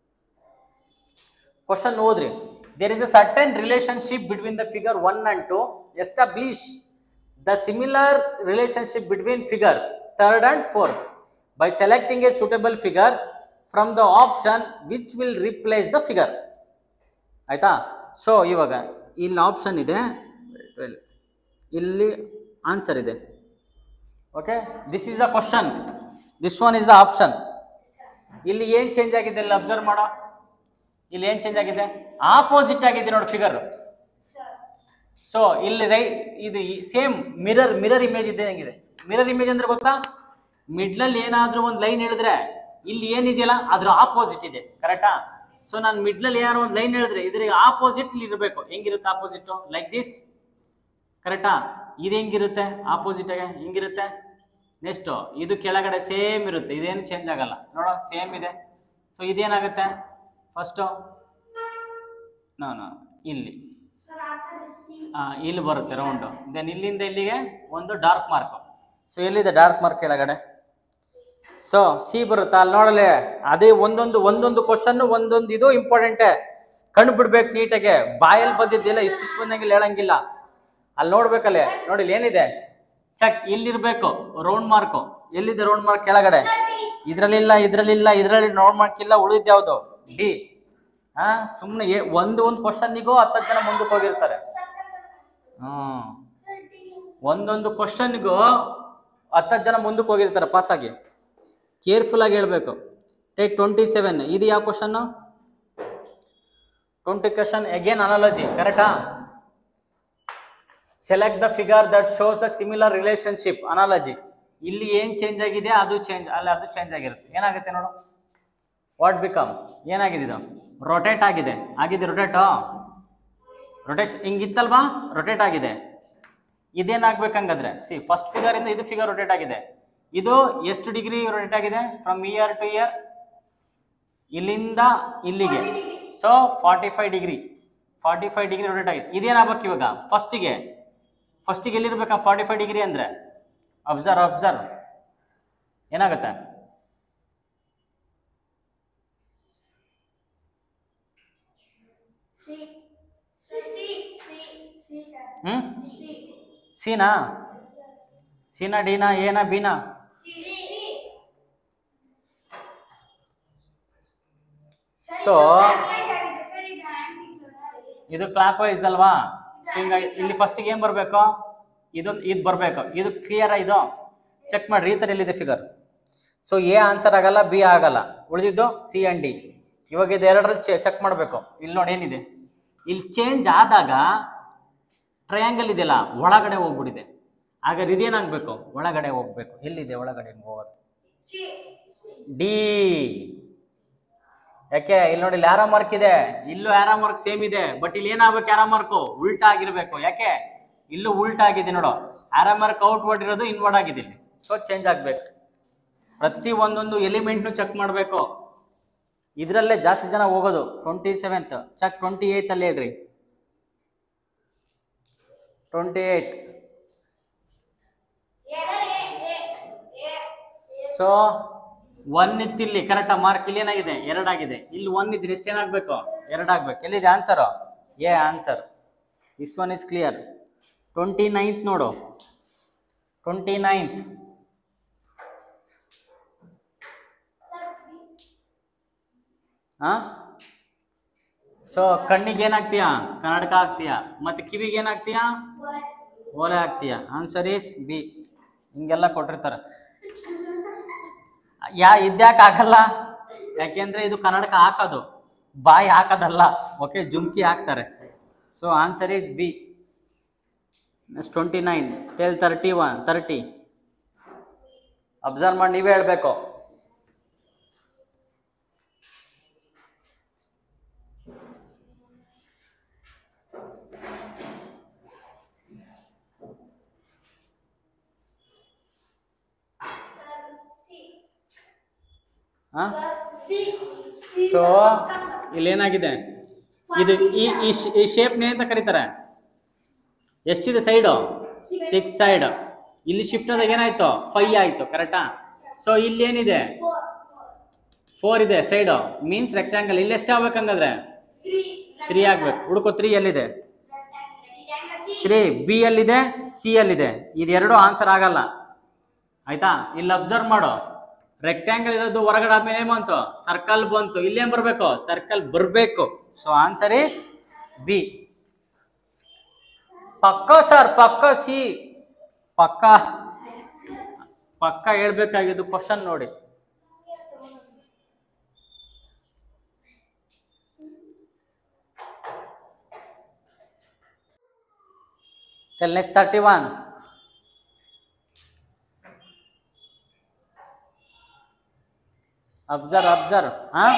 ಕ್ವಶನ್ ಓದ್ರಿ there is a certain relationship between the figure one and two establish the similar relationship between figure third and fourth by selecting a suitable figure from the option which will replace the figure ಆಯ್ತಾ ಸೊ ಇವಾಗ ಇಲ್ಲಿ ಆಪ್ಷನ್ ಇದೆ ಇಲ್ಲಿ ಆನ್ಸರ್ ಇದೆ okay this is the question this one is the option ಇಲ್ಲಿ ಏನು ಚೇಂಜ್ ಆಗಿದೆ ಇಲ್ಲಿ ಅಬ್ಸರ್ವ್ ಮಾಡೋ ಇಲ್ಲಿ ಏನು ಚೇಂಜ್ ಆಗಿದೆ ಆಪೋಸಿಟ್ ಆಗಿದೆ ನೋಡಿ ಫಿಗರ್ ಸರ್ ಸೊ ಇಲ್ಲಿ ರೈ ಇದು ಸೇಮ್ ಮಿರರ್ ಮಿರರ್ ಇಮೇಜ್ ಇದೆ ಹೆಂಗಿದೆ ಮಿರರ್ ಇಮೇಜ್ ಅಂದ್ರೆ ಗೊತ್ತಾ ಮಿಡ್ಲಲ್ಲಿ ಏನಾದರೂ ಒಂದು ಲೈನ್ ಹೇಳಿದ್ರೆ ಇಲ್ಲಿ ಏನಿದೆಯಲ್ಲ ಅದ್ರ ಆಪೋಸಿಟ್ ಇದೆ ಕರೆಕ್ಟಾ ಸೊ ನಾನು ಮಿಡ್ಲಲ್ಲಿ ಏನಾದ್ರು ಒಂದು ಲೈನ್ ಹೇಳಿದ್ರೆ ಇದ್ರ ಆಪೋಸಿಟ್ ಇಲ್ಲಿ ಇರಬೇಕು ಹೆಂಗಿರುತ್ತೆ ಆಪೋಸಿಟ್ ಲೈಕ್ ದಿಸ್ ಕರೆಕ್ಟಾ ಇದು ಹೆಂಗಿರುತ್ತೆ ಆಪೋಸಿಟ್ ಆಗಿ ಹಿಂಗಿರುತ್ತೆ ನೆಕ್ಸ್ಟು ಇದು ಕೆಳಗಡೆ ಸೇಮ್ ಇರುತ್ತೆ ಇದೇನು ಚೇಂಜ್ ಆಗಲ್ಲ ನೋಡೋ ಸೇಮ್ ಇದೆ ಸೊ ಇದೇನಾಗುತ್ತೆ ಫಸ್ಟು ನೋ ನೋ ಇಲ್ಲಿ ಸರ್ ಆನ್ಸರ್ ಸಿ ಆ, ಇಲ್ಲಿ ಬರುತ್ತೆ ರೌಂಡು ದೆನ್ ಇಲ್ಲಿಂದ ಇಲ್ಲಿಗೆ ಒಂದು ಡಾರ್ಕ್ ಮಾರ್ಕ್ ಸೊ ಎಲ್ಲಿದೆ ಡಾರ್ಕ್ ಮಾರ್ಕ್ ಕೆಳಗಡೆ ಸೊ ಸಿ ಬರುತ್ತಾ ಅಲ್ಲಿ ನೋಡಲಿ ಅದೇ ಒಂದೊಂದು ಒಂದೊಂದು ಕ್ವಶನ್ ಒಂದೊಂದು ಇದು ಇಂಪಾರ್ಟೆಂಟೇ ಕಣ್ಣು ಬಿಡ್ಬೇಕು ನೀಟಾಗೆ ಬಾಯಲ್ಲಿ ಬಂದಿದ್ದಿಲ್ಲ ಇಷ್ಟಿಷ್ಟು ಬಂದಂಗಿಲ್ಲ ಹೇಳಂಗಿಲ್ಲ ಅಲ್ಲಿ ನೋಡ್ಬೇಕಲ್ಲೇ ನೋಡಿ ಇಲ್ಲಿ ಏನಿದೆ ಚೆಕ್ ಇಲ್ಲಿರ್ಬೇಕು ರೌಂಡ್ ಮಾರ್ಕು ಎಲ್ಲಿದೆ ರೌಂಡ್ ಮಾರ್ಕ್ ಕೆಳಗಡೆ ಇದ್ರಲ್ಲಿಲ್ಲ ಇದ್ರಲ್ಲಿಲ್ಲ ಇದ್ರಲ್ಲಿ ರೌಂಡ್ ಮಾರ್ಕ್ ಇಲ್ಲ ಉಳಿದ್ ಯಾವ್ದು ಡಿ ಹಾ ಸುಮ್ಮನೆ ಒಂದು ಒಂದು ಕ್ವಶನ್ನಿಗೂ ಹತ್ತತ್ತು ಜನ ಮುಂದಕ್ಕೆ ಹೋಗಿರ್ತಾರೆ ಹ್ಮ್ ಒಂದೊಂದು ಕ್ವಶನ್ಗೂ ಹತ್ತತ್ತು ಜನ ಮುಂದಕ್ಕೆ ಹೋಗಿರ್ತಾರೆ ಪಾಸಾಗಿ ಕೇರ್ಫುಲ್ ಆಗಿ ಹೇಳ್ಬೇಕು ಟೇಕ್ ಟ್ವೆಂಟಿ ಸೆವೆನ್ ಇದು ಯಾವ question twenty question again analogy ಕರೆಕ್ಟಾ select the figure that shows the similar relationship analogy ಇಲ್ಲಿ ಏನು ಚೇಂಜ್ ಆಗಿದೆ ಅದು ಚೇಂಜ್ ಅಲ್ಲಿ ಅದು ಚೇಂಜ್ ಆಗಿರುತ್ತೆ ಏನಾಗುತ್ತೆ ನೋಡು ವಾಟ್ ಬಿಕಮ್ ಏನಾಗಿದೆ ಇದು ರೊಟೇಟ್ ಆಗಿದೆ ಆಗಿದೆ ರೊಟೇಟು ರೊಟೇಶ್ ಹಿಂಗಿತ್ತಲ್ವಾ ರೊಟೇಟ್ ಆಗಿದೆ ಇದೇನಾಗ್ಬೇಕಂಗಾದ್ರೆ ಸಿ ಫಸ್ಟ್ ಫಿಗರ್ ಇಂದ ಇದು ಫಿಗರ್ ರೊಟೇಟ್ ಆಗಿದೆ ಇದು ಎಷ್ಟು ಡಿಗ್ರಿ ರೊಟೇಟ್ ಆಗಿದೆ ಫ್ರಮ್ ಇಯರ್ ಟು ಇಯರ್ ಇಲ್ಲಿಂದ ಇಲ್ಲಿಗೆ so forty five degree forty five degree rotate ಆಗಿದೆ ಇದೇನಾಗ್ಬೇಕು ಇವಾಗ ಫಸ್ಟಿಗೆ ಫಸ್ಟಿಗೆ ಎಲ್ಲಿರ್ಬೇಕಾ ಫಾರ್ಟಿ ಫೈವ್ ಡಿಗ್ರಿ ಅಂದರೆ ಅಬ್ಸರ್ವ್ ಅಬ್ಸರ್ವ್ ಏನಾಗುತ್ತೆ C C C C C sir ಹ್ಞೂ ಸಿ ಸಿನಾ ಸಿನಾ ಡಿನಾ ಏನಾ ಬಿನಾ ಸಿ ಸಿ So- ಸರ್ ಇದು ಹ್ಯಾಂಡ್ ಸರ್ ಇದು ಕ್ಲಾಕ್ ವೈಸ್ ಅಲ್ವಾ ಸೊ ಹಿಂಗಾಗಿ ಇಲ್ಲಿ ಫಸ್ಟಿಗೆ ಏನು ಬರಬೇಕು ಇದೊಂದು ಇದು ಬರಬೇಕು ಇದು ಕ್ಲಿಯರ್ ಇದು ಚೆಕ್ ಮಾಡ್ರಿ ಈ ಥರ ಎಲ್ಲಿದೆ ಫಿಗರ್ ಸೊ ಎ ಆನ್ಸರ್ ಆಗಲ್ಲ ಬಿ ಆಗಲ್ಲ ಉಳಿದಿದ್ದು ಸಿ ಆ್ಯಂಡ್ ಡಿ ಇವಾಗ ಇದು ಎರಡರಲ್ಲಿ ಚೆ ಚೆಕ್ ಮಾಡಬೇಕು ಇಲ್ಲಿ ನೋಡಿ ಏನಿದೆ ಇಲ್ಲಿ ಚೇಂಜ್ ಆದಾಗ ಟ್ರಯಾಂಗಲ್ ಇದೆಯಲ್ಲ ಒಳಗಡೆ ಹೋಗ್ಬಿಟ್ಟಿದೆ ಹಾಗಾದ್ರೆ ಇದೇನಾಗಬೇಕು ಒಳಗಡೆ ಹೋಗ್ಬೇಕು ಎಲ್ಲಿದೆ ಒಳಗಡೆ ಹಿಂಗ್ ಹೋಗೋದು ಸಿ ಡಿ ಯಾಕೆ ಇಲ್ಲಿ ನೋಡಿ ಇಲ್ಲಿ ಆರೋ ಮಾರ್ಕ್ ಇದೆ ಇಲ್ಲೂ ಆರೋ ಮಾರ್ಕ್ ಸೇಮ್ ಇದೆ ಬಟ್ ಇಲ್ಲಿ ಏನಾಗ್ಬೇಕು ಆರೋ ಮಾರ್ಕು ಉಲ್ಟಾ ಆಗಿರ್ಬೇಕು ಯಾಕೆ ಇಲ್ಲೂ ಉಲ್ಟಾ ಆಗಿದೆ ನೋಡು ಆರೋ ಮಾರ್ಕ್ ಔಟ್ವರ್ಡ್ ಇರೋದು ಇನ್ವರ್ಡ್ ಆಗಿದೆ ಇಲ್ಲಿ ಸೊ ಚೇಂಜ್ ಆಗ್ಬೇಕು ಪ್ರತಿ ಒಂದೊಂದು ಎಲಿಮೆಂಟ್ನು ಚೆಕ್ ಮಾಡಬೇಕು ಇದರಲ್ಲೇ ಜಾಸ್ತಿ ಜನ ಹೋಗೋದು twenty seventh check twenty eighth ಅಲ್ಲಿ ಹೇಳ್ರಿ ಟ್ವೆಂಟಿ ಏಯ್ಟ್ ಸೊ ಒನ್ ಇತ್ತು ಇಲ್ಲಿ ಕರೆಕ್ಟ್ ಮಾರ್ಕ್ ಇಲ್ಲಿ ಏನಾಗಿದೆ ಎರಡಾಗಿದೆ ಇಲ್ಲಿ ಒನ್ ಇದ್ರೆ ಎಷ್ಟು ಏನಾಗಬೇಕು ಎರಡಾಗಬೇಕು ಎಲ್ಲಿದೆ answer A answer this one is clear twenty ninth ನೋಡು ಟ್ವೆಂಟಿ ನೈನ್ತ್ ಹಾಂ ಸೊ ಕಣ್ಣಿಗೆ ಏನಾಗ್ತೀಯಾ ಕನ್ನಡಕ ಹಾಕ್ತೀಯಾ ಮತ್ತು ಕಿವಿಗೆ ಏನಾಗ್ತೀಯಾ ಓಲೆ ಹಾಕ್ತೀಯಾ ಆನ್ಸರ್ ಈಸ್ ಬಿ ಹಿಂಗೆಲ್ಲ ಕೊಟ್ಟಿರ್ತಾರೆ ಯಾ ಇದ್ಯಾಕೆ ಆಗಲ್ಲ ಯಾಕೆಂದ್ರೆ ಇದು ಕನ್ನಡಕ ಹಾಕೋದು ಬಾಯಿ ಹಾಕೋದಲ್ಲ ಓಕೆ ಜುಮ್ಕಿ ಹಾಕ್ತಾರೆ so answer is B next twenty nine till thirty one thirty observe ಮಾಡಿ ನೀವೇ ಹೇಳಬೇಕು ಹಾಂ ಸೊ ಇಲ್ಲೇನಾಗಿದೆ ಇದು ಈ ಈ ಶ್- ಈ ಶೇಪ್ನ ಏನಂತ ಕರೀತಾರೆ ಎಷ್ಟಿದೆ ಸೈಡು ಸಿಕ್ಸ್ ಸೈಡ್ ಇಲ್ಲಿ ಶಿಫ್ಟ್ ಆದಾಗ ಏನಾಯ್ತು ಫೈ ಆಯ್ತು ಕರೆಕ್ಟಾ ಸೊ ಇಲ್ಲಿ ಏನಿದೆ ಫೋರ್ ಇದೆ ಸೈಡು ಮೀನ್ಸ್ ರೆಕ್ಟಾಂಗಲ್ ಇಲ್ಲಿ ಎಷ್ಟು ಆಗ್ಬೇಕಂಗಾದ್ರೆ ತ್ರೀ ಆಗ್ಬೇಕು ಹುಡುಕೋ ತ್ರೀ ಎಲ್ಲಿದೆ ತ್ರೀ ಬಿ ಎಲ್ಲಿದೆ ಸಿ ಎಲ್ಲಿದೆ ಇದೆರಡು ಆನ್ಸರ್ ಆಗಲ್ಲ ಆಯ್ತಾ ಇಲ್ಲಿ ಅಬ್ಸರ್ವ್ ಮಾಡು ರೆಕ್ಟ್ಯಾಂಗಲ್ ಇರೋದು ಹೊರಗಡೆ ಆದ್ಮೇಲೆ ಏನ್ ಬಂತು ಸರ್ಕಲ್ ಬಂತು ಇಲ್ಲೇನ್ ಬರ್ಬೇಕು ಸರ್ಕಲ್ ಬರಬೇಕು ಸೊ ಆನ್ಸರ್ ಈಸ್ ಬಿ ಪಕ್ಕ ಸರ್ ಪಕ್ಕ ಸಿ ಪಕ್ಕ ಪಕ್ಕ ಹೇಳ್ಬೇಕಾಗಿದ್ದು ಕ್ವಶನ್ ನೋಡಿ Till next 31. Observe, observe. Huh?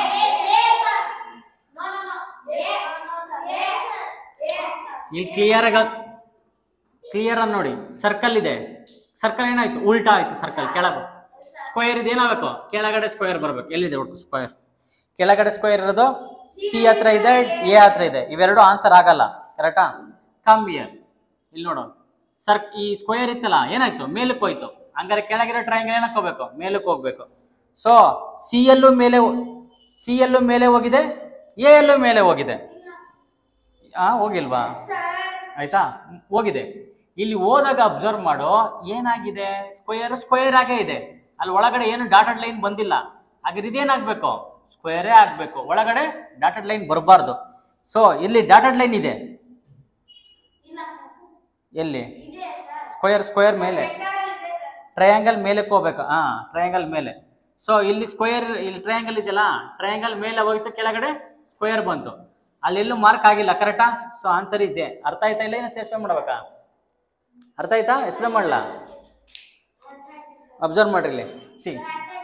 ಇಲ್ಲಿ ಕ್ಲಿಯರ್ ಆಗ ಕ್ಲಿಯರ್ ಆಗಿ ನೋಡಿ ಸರ್ಕಲ್ ಇದೆ ಸರ್ಕಲ್ ಏನಾಯ್ತು ಉಲ್ಟಾ ಆಯ್ತು ಸರ್ಕಲ್ ಕೆಳಗೆ ಸ್ಕ್ವೇರ್ ಇದು ಏನಾಗಬೇಕು ಕೆಳಗಡೆ ಸ್ಕ್ವೇರ್ ಬರ್ಬೇಕು ಎಲ್ಲಿದೆ ಒಟ್ಟು ಸ್ಕ್ವೇರ್ ಕೆಳಗಡೆ ಸ್ಕ್ವೇರ್ ಇರೋದು ಸಿ ಹತ್ರ ಇದೆ ಎ ಹತ್ರ ಇದೆ ಇವೆರಡು ಆನ್ಸರ್ ಆಗಲ್ಲ ಕರೆಕ್ಟಾ ಕಮ್ ಇಯರ್ ಇಲ್ಲಿ ನೋಡು ಸರ್ ಈ ಸ್ಕ್ವೇರ್ ಇತ್ತಲ್ಲ ಏನಾಯ್ತು ಮೇಲಕ್ಕೆ ಹೋಯ್ತು ಹಂಗಾರೆ ಕೆಳಗಿರೋ ಟ್ರಯಾಂಗಲ್ ಏನಕ್ಕೆ ಹೋಗ್ಬೇಕು ಮೇಲಕ್ಕೆ ಹೋಗ್ಬೇಕು ಸೊ ಸಿ ಎಲ್ಲೂ ಮೇಲೆ ಸಿ ಎಲ್ಲೂ ಮೇಲೆ ಹೋಗಿದೆ ಎ ಎಲ್ಲೂ ಮೇಲೆ ಹೋಗಿದೆ ಆ ಹೋಗಿಲ್ವಾ ಆಯ್ತಾ ಹೋಗಿದೆ ಇಲ್ಲಿ ಹೋದಾಗ ಅಬ್ಸರ್ವ್ ಮಾಡು ಏನಾಗಿದೆ ಸ್ಕ್ವೇರ್ ಸ್ಕ್ವೇರ್ ಆಗೇ ಇದೆ ಅಲ್ಲಿ ಒಳಗಡೆ ಏನು ಡಾಟೆಡ್ ಲೈನ್ ಬಂದಿಲ್ಲ ಹಾಗಾದ್ರೆ ಇದೇನಾಗಬೇಕು ಸ್ಕ್ವೇರೇ ಆಗಬೇಕು ಒಳಗಡೆ ಡಾಟೆಡ್ ಲೈನ್ ಬರಬಾರ್ದು ಸೊ ಇಲ್ಲಿ ಡಾಟೆಡ್ ಲೈನ್ ಇದೆ ಇಲ್ಲ ಸರ್ ಎಲ್ಲಿ ಇದೆ ಸರ್ ಸ್ಕ್ವೇರ್ ಸ್ಕ್ವೇರ್ ಮೇಲೆ ಸೆಂಟರ್ ಇದೆ ಸರ್ ಟ್ರಯಾಂಗಲ್ ಮೇಲಕ್ಕೆ ಹೋಗ್ಬೇಕು ಹಾ ಟ್ರಯಾಂಗಲ್ ಮೇಲೆ ಸೊ ಇಲ್ಲಿ ಸ್ಕ್ವೇರ್ ಇಲ್ಲಿ ಟ್ರಯಾಂಗಲ್ ಇದೆಯಲ್ಲ ಟ್ರಯಾಂಗಲ್ ಮೇಲೆ ಹೋಯ್ತು ಕೆಳಗಡೆ ಸ್ಕ್ವೇರ್ ಬಂತು ಅಲ್ಲೆಲ್ಲೂ ಮಾರ್ಕ್ ಆಗಿಲ್ಲ ಕರೆಕ್ಟಾ ಸೊ ಆನ್ಸರ್ ಈಸ್ ಎ ಅರ್ಥ ಆಯ್ತಾ ಇಲ್ಲ ಏನು ಎಕ್ಸ್ಪ್ಲೇನ್ ಮಾಡ್ಬೇಕಾ ಅರ್ಥ ಆಯ್ತಾ ಎಕ್ಸ್ಪ್ಲೇನ್ ಮಾಡಲ್ಲ ಅಬ್ಸರ್ವ್ ಮಾಡ್ರಿ ಇಲ್ಲಿ ಸಿ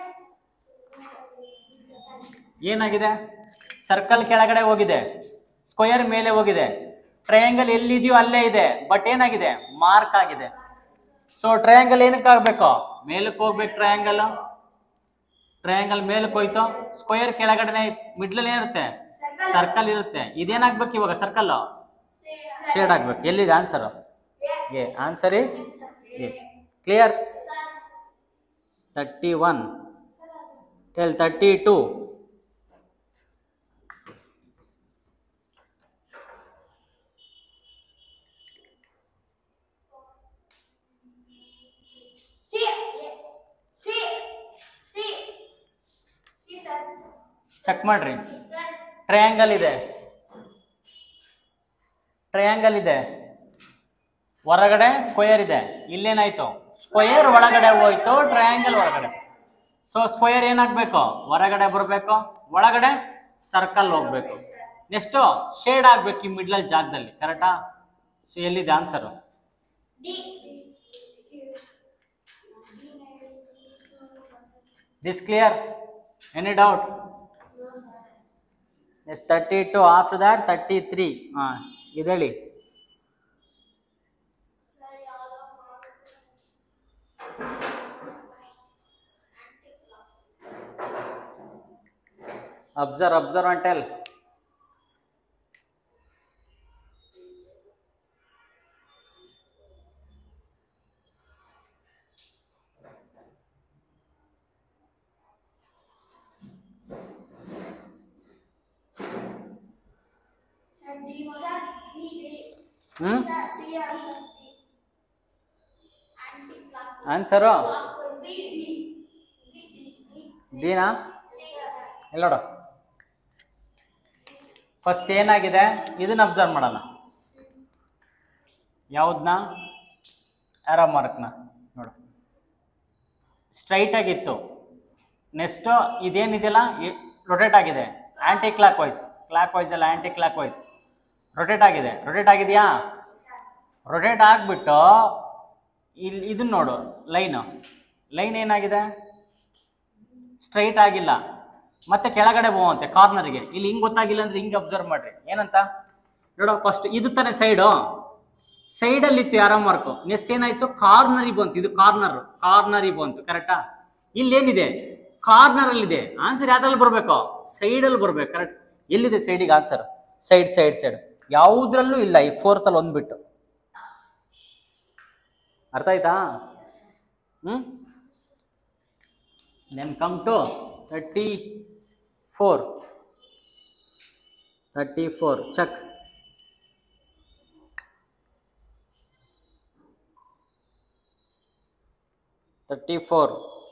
ಏನಾಗಿದೆ ಸರ್ಕಲ್ ಕೆಳಗಡೆ ಹೋಗಿದೆ ಸ್ಕ್ವೇರ್ ಮೇಲೆ ಹೋಗಿದೆ ಟ್ರಯಾಂಗಲ್ ಎಲ್ಲಿದೆಯೋ ಅಲ್ಲೇ ಇದೆ ಬಟ್ ಏನಾಗಿದೆ ಮಾರ್ಕ್ ಆಗಿದೆ ಸೊ ಟ್ರಯಾಂಗಲ್ ಏನಕ್ಕೆ ಆಗ್ಬೇಕು ಮೇಲಕ್ಕೆ ಹೋಗ್ಬೇಕು ಟ್ರಯಾಂಗಲ್ ಟ್ರಯಾಂಗಲ್ ಮೇಲಕ್ಕೆ ಹೋಯ್ತು ಸ್ಕ್ವೇರ್ ಕೆಳಗಡೆ ಮಿಡ್ಲಲ್ಲಿ ಏನಿರುತ್ತೆ ಸರ್ಕಲ್ ಇರುತ್ತೆ ಇದೇನಾಗ್ಬೇಕು ಇವಾಗ ಸರ್ಕಲ್ ಶೇಡ್ ಆಗ್ಬೇಕು ಎಲ್ಲಿದೆ answer A answer is A clear thirty one till thirty two C C C C sir check ಮಾಡ್ರಿ ಸರ್ ಟ್ರಯಾಂಗಲ್ ಇದೆ ಟ್ರಯಾಂಗಲ್ ಇದೆ ಹೊರಗಡೆ ಸ್ಕ್ವೇರ್ ಇದೆ ಇಲ್ಲೇನಾಯ್ತು ಸ್ಕ್ವೇರ್ ಒಳಗಡೆ ಹೋಯ್ತು ಟ್ರಯಾಂಗಲ್ ಒಳಗಡೆ ಸೊ ಸ್ಕ್ವೇರ್ ಏನಾಗ್ಬೇಕು ಹೊರಗಡೆ ಬರಬೇಕು ಒಳಗಡೆ ಸರ್ಕಲ್ ಹೋಗ್ಬೇಕು ನೆಕ್ಸ್ಟು ಶೇಡ್ ಆಗ್ಬೇಕು ಈ ಮಿಡ್ಲಲ್ ಜಾಗದಲ್ಲಿ ಕರೆಕ್ಟಾ ಸೊ ಎಲ್ಲಿದೆ answer D this clear any doubt yes thirty two after that thirty three ಹಾಂ ಇದೇಳಿ observe observe and tell sir D sir D D ಹ್ಞೂ sir D answer D anti clock answer D D D D ದೀನಾ ಡಿ ಸರ್ ಇಲ್ಲ ನೋಡು ಫಸ್ಟ್ ಏನಾಗಿದೆ ಇದನ್ನ ಅಬ್ಸರ್ವ್ ಮಾಡೋಣ ಯಾವುದನ್ನ ಆರೋ ಮಾರ್ಕ್ನ ನೋಡು ಸ್ಟ್ರೈಟ್ ಆಗಿತ್ತು ನೆಕ್ಸ್ಟು ಇದೇನಿದೆಯಲ್ಲ ರೊಟೇಟ್ ಆಗಿದೆ anticlockwise clockwise ಅಲ್ಲ ಆ್ಯಂಟಿ ಕ್ಲಾಕ್ ವೈಸ್ ರೊಟೇಟ್ ಆಗಿದೆ ರೊಟೇಟ್ ಆಗಿದೆಯಾ ರೊಟೇಟ್ ಆಗಿಬಿಟ್ಟು ಇಲ್ಲಿ ಇದನ್ನ ನೋಡು ಲೈನು ಲೈನ್ ಏನಾಗಿದೆ ಸ್ಟ್ರೈಟ್ ಆಗಿಲ್ಲ ಮತ್ತೆ ಕೆಳಗಡೆ ಹೋಗುವಂತೆ ಕಾರ್ನರ್ಗೆ ಇಲ್ಲಿ ಹಿಂಗೆ ಗೊತ್ತಾಗಿಲ್ಲ ಅಂದ್ರೆ ಹಿಂಗೆ ಅಬ್ಸರ್ವ್ ಮಾಡ್ರಿ ಏನಂತ ನೋಡು ಫಸ್ಟ್ ಇದು ತಾನೇ ಸೈಡು ಸೈಡಲ್ಲಿ ಇತ್ತು ಯಾರೋ ಮಾರ್ಕು ನೆಕ್ಸ್ಟ್ ಏನಾಯ್ತು ಕಾರ್ನರಿ ಬಂತು ಇದು ಕಾರ್ನರ್ ಕಾರ್ನರಿ ಬಂತು ಕರೆಕ್ಟಾ ಇಲ್ಲೇನಿದೆ ಕಾರ್ನರ್ ಅಲ್ಲಿದೆ ಆನ್ಸರ್ ಯಾವ್ದ್ರಲ್ಲಿ ಬರಬೇಕು ಸೈಡಲ್ಲಿ ಬರ್ಬೇಕು ಕರೆಕ್ಟ್ ಎಲ್ಲಿದೆ ಸೈಡಿಗೆ ಆನ್ಸರ್ ಸೈಡ್ ಸೈಡ್ ಸೈಡ್ ಯಾವುದ್ರಲ್ಲೂ ಇಲ್ಲ ಈ ಫೋರ್ತಲ್ಲಿ ಒಂದ್ಬಿಟ್ಟು ಅರ್ಥ ಆಯ್ತಾ ಹ್ಮ್ then come to 34 34 check Thirty-four.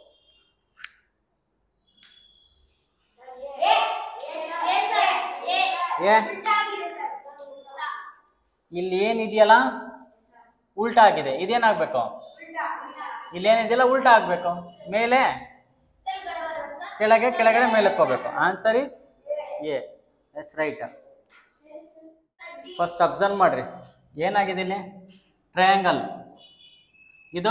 A A sir A A ಉಲ್ಟಾ ಆಗಿದೆ ಸರ್ ಸರ್ ಉಲ್ಟಾ ಇಲ್ಲಿ ಏನಿದೆಯಲ್ಲ ಉಲ್ಟಾ ಆಗಿದೆ ಇದೇನಾಗ್ಬೇಕು ಉಲ್ಟಾ ಉಲ್ಟಾ ಇಲ್ಲೇನಿದೆಯಲ್ಲ ಉಲ್ಟಾ ಆಗ್ಬೇಕು ಮೇಲೆ ಕೆಳಗಡೆ ಬರೋದು ಸರ್ ಕೆಳಗೆ ಕೆಳಗಡೆ ಮೇಲಕ್ಕೆ ಹೋಗ್ಬೇಕು answer is A yes right D first observe ಮಾಡ್ರಿ ಏನಾಗಿದೆ ಇಲ್ಲಿ ಟ್ರಯಾಂಗಲ್ ಇದು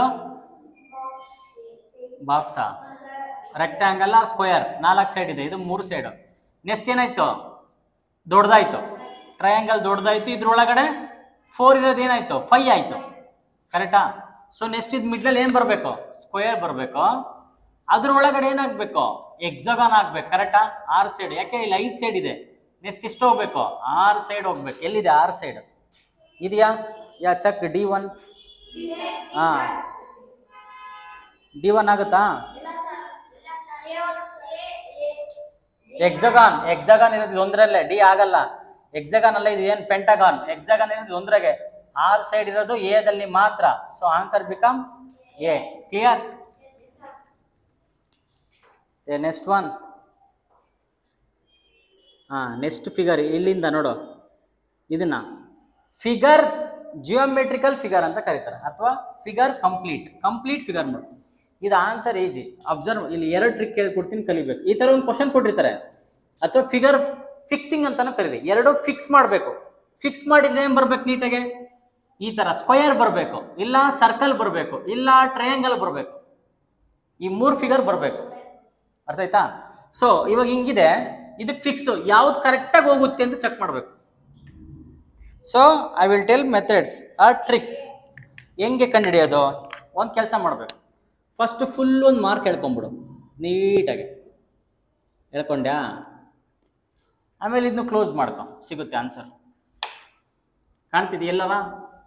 ಬಾಕ್ಸಾ ರೆಕ್ಟ್ಯಾಂಗಲ್ ಸ್ಕ್ವೇರ್ ನಾಲ್ಕು ಸೈಡ್ ಇದೆ ಇದು ಮೂರು ಸೈಡು ನೆಕ್ಸ್ಟ್ ಏನಾಯ್ತು ದೊಡ್ಡದಾಯ್ತು ಟ್ರಯಾಂಗಲ್ ದೊಡ್ಡದಾಯ್ತು ಇದ್ರೊಳಗಡೆ ಫೋರ್ ಇರೋದು ಏನಾಯ್ತು ಫೈ ಆಯ್ತು ಕರೆಕ್ಟಾ ಸೊ ನೆಕ್ಸ್ಟ್ ಇದು ಮಿಡ್ಲಲ್ಲಿ ಏನು ಬರಬೇಕು ಸ್ಕ್ವೇರ್ ಬರಬೇಕು ಅದ್ರೊಳಗಡೆ ಏನಾಗಬೇಕು ಎಕ್ಸಗಾನ್ ಆಗ್ಬೇಕು ಕರೆಕ್ಟಾ ಆರು ಸೈಡ್ ಯಾಕೆ ಇಲ್ಲಿ ಐದು ಸೈಡ್ ಇದೆ ನೆಕ್ಸ್ಟ್ ಎಷ್ಟು ಹೋಗ್ಬೇಕು ಆರು ಸೈಡ್ ಹೋಗ್ಬೇಕು ಎಲ್ಲಿದೆ ಆರು ಸೈಡ್ ಇದೆಯಾ ಯಾ ಚೆಕ್ ಡಿ ಒನ್ ಹಾ ಡಿ ಒನ್ ಆಗುತ್ತಾ ಎಕ್ಸಗಾನ್ ಎಕ್ಸಗಾನ್ ಇರೋದು ಒಂದರಲ್ಲೇ ಡಿ ಆಗಲ್ಲ ಎಕ್ಸಗಾನ್ ಅಲ್ಲ ಇದು ಏನು ಪೆಂಟಗಾನ್ ಎಕ್ಸಗಾನ್ ಇರೋದು ಒಂದ್ರಾಗೆ ಆರ್ ಸೈಡ್ ಇರೋದು ಎದಲ್ಲಿ ಮಾತ್ರ so answer become A clear next one ಹಾಂ ನೆಕ್ಸ್ಟ್ ಫಿಗರ್ ಇಲ್ಲಿಂದ ನೋಡು ಇದನ್ನ ಫಿಗರ್ ಜಿಯೋಮೆಟ್ರಿಕಲ್ ಫಿಗರ್ ಅಂತ ಕರೀತಾರೆ ಅಥವಾ ಫಿಗರ್ ಕಂಪ್ಲೀಟ್ ಕಂಪ್ಲೀಟ್ ಫಿಗರ್ ನೋಡಿ ಇದು ಆನ್ಸರ್ ಈಸಿ ಅಬ್ಸರ್ವ್ ಇಲ್ಲಿ ಎರಡು ಟ್ರಿಕ್ ಕೊಡ್ತೀನಿ ಕಲಿಬೇಕು ಈ ಥರ ಒಂದು ಕ್ವಶನ್ ಕೊಟ್ಟಿರ್ತಾರೆ ಅಥವಾ ಫಿಗರ್ ಫಿಕ್ಸಿಂಗ್ ಅಂತಾನು ಕರೀರಿ ಎರಡು ಫಿಕ್ಸ್ ಮಾಡಬೇಕು ಫಿಕ್ಸ್ ಮಾಡಿದ್ರೆ ಏನು ಬರ್ಬೇಕು ನೀಟಾಗೆ ಈ ಥರ ಸ್ಕ್ವಯರ್ ಬರಬೇಕು ಇಲ್ಲ ಸರ್ಕಲ್ ಬರಬೇಕು ಇಲ್ಲ ಟ್ರಯಾಂಗಲ್ ಬರಬೇಕು ಈ ಮೂರು ಫಿಗರ್ ಬರಬೇಕು ಅರ್ಥ ಆಯ್ತಾ ಸೊ ಇವಾಗ ಹಿಂಗಿದೆ ಇದಕ್ಕೆ ಫಿಕ್ಸ್ ಯಾವ್ದು ಕರೆಕ್ಟಾಗಿ ಹೋಗುತ್ತೆ ಅಂತ ಚೆಕ್ ಮಾಡಬೇಕು so I will tell methods or tricks ಹೆಂಗೆ ಕಂಡುಹಿಡಿಯೋದು ಒಂದು ಕೆಲಸ ಮಾಡಬೇಕು ಫಸ್ಟ್ ಫುಲ್ ಒಂದು ಮಾರ್ಕ್ ಹೇಳ್ಕೊಂಬಿಡು ನೀಟಾಗಿ ಹೇಳ್ಕೊಂಡ್ಯಾ ಆಮೇಲೆ ಇದನ್ನು ಕ್ಲೋಸ್ ಮಾಡ್ಕೊ ಸಿಗುತ್ತೆ ಆನ್ಸರ್ ಕಾಣ್ತಿದೆಯಾ ಎಲ್ಲರ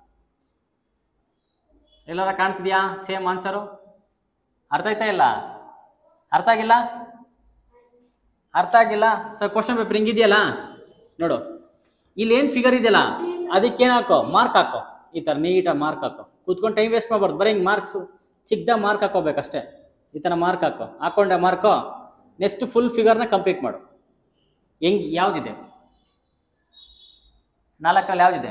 ಎಲ್ಲರ ಕಾಣ್ತಿದ್ಯಾ ಸೇಮ್ ಆನ್ಸರು ಅರ್ಥ ಆಯ್ತಾ ಇಲ್ಲ ಅರ್ಥ ಆಗಿಲ್ಲ ಅರ್ಥ ಆಗಿಲ್ಲ ಸರ್ ಕ್ವಶನ್ ಪೇಪರ್ ಹಿಂಗಿದೆಯಲ್ಲ ನೋಡು ಇಲ್ಲಿ ಏನು ಫಿಗರ್ ಇದೆಯಲ್ಲ ಅದಕ್ಕೆ ಏನು ಹಾಕೋ ಮಾರ್ಕ್ ಹಾಕೋ ಈ ಥರ ನೀಟಾಗಿ ಮಾರ್ಕ್ ಹಾಕೋ ಕೂತ್ಕೊಂಡು ಟೈಮ್ ವೇಸ್ಟ್ ಮಾಡಬಾರ್ದು ಬರೀ ಹಿಂಗೆ ಮಾರ್ಕ್ಸು ಚಿಕ್ಕದಾಗ ಮಾರ್ಕ್ ಹಾಕೋಬೇಕಷ್ಟೇ ಈ ಥರ ಮಾರ್ಕ್ ಹಾಕೋ ಹಾಕೊಂಡೆ ಮಾರ್ಕೋ ನೆಕ್ಸ್ಟ್ ಫುಲ್ ಫಿಗರ್ನ ಕಂಪ್ಲೀಟ್ ಮಾಡು ಹೆಂಗ್ ಯಾವುದಿದೆ ನಾಲ್ಕರಲ್ಲಿ ಯಾವುದಿದೆ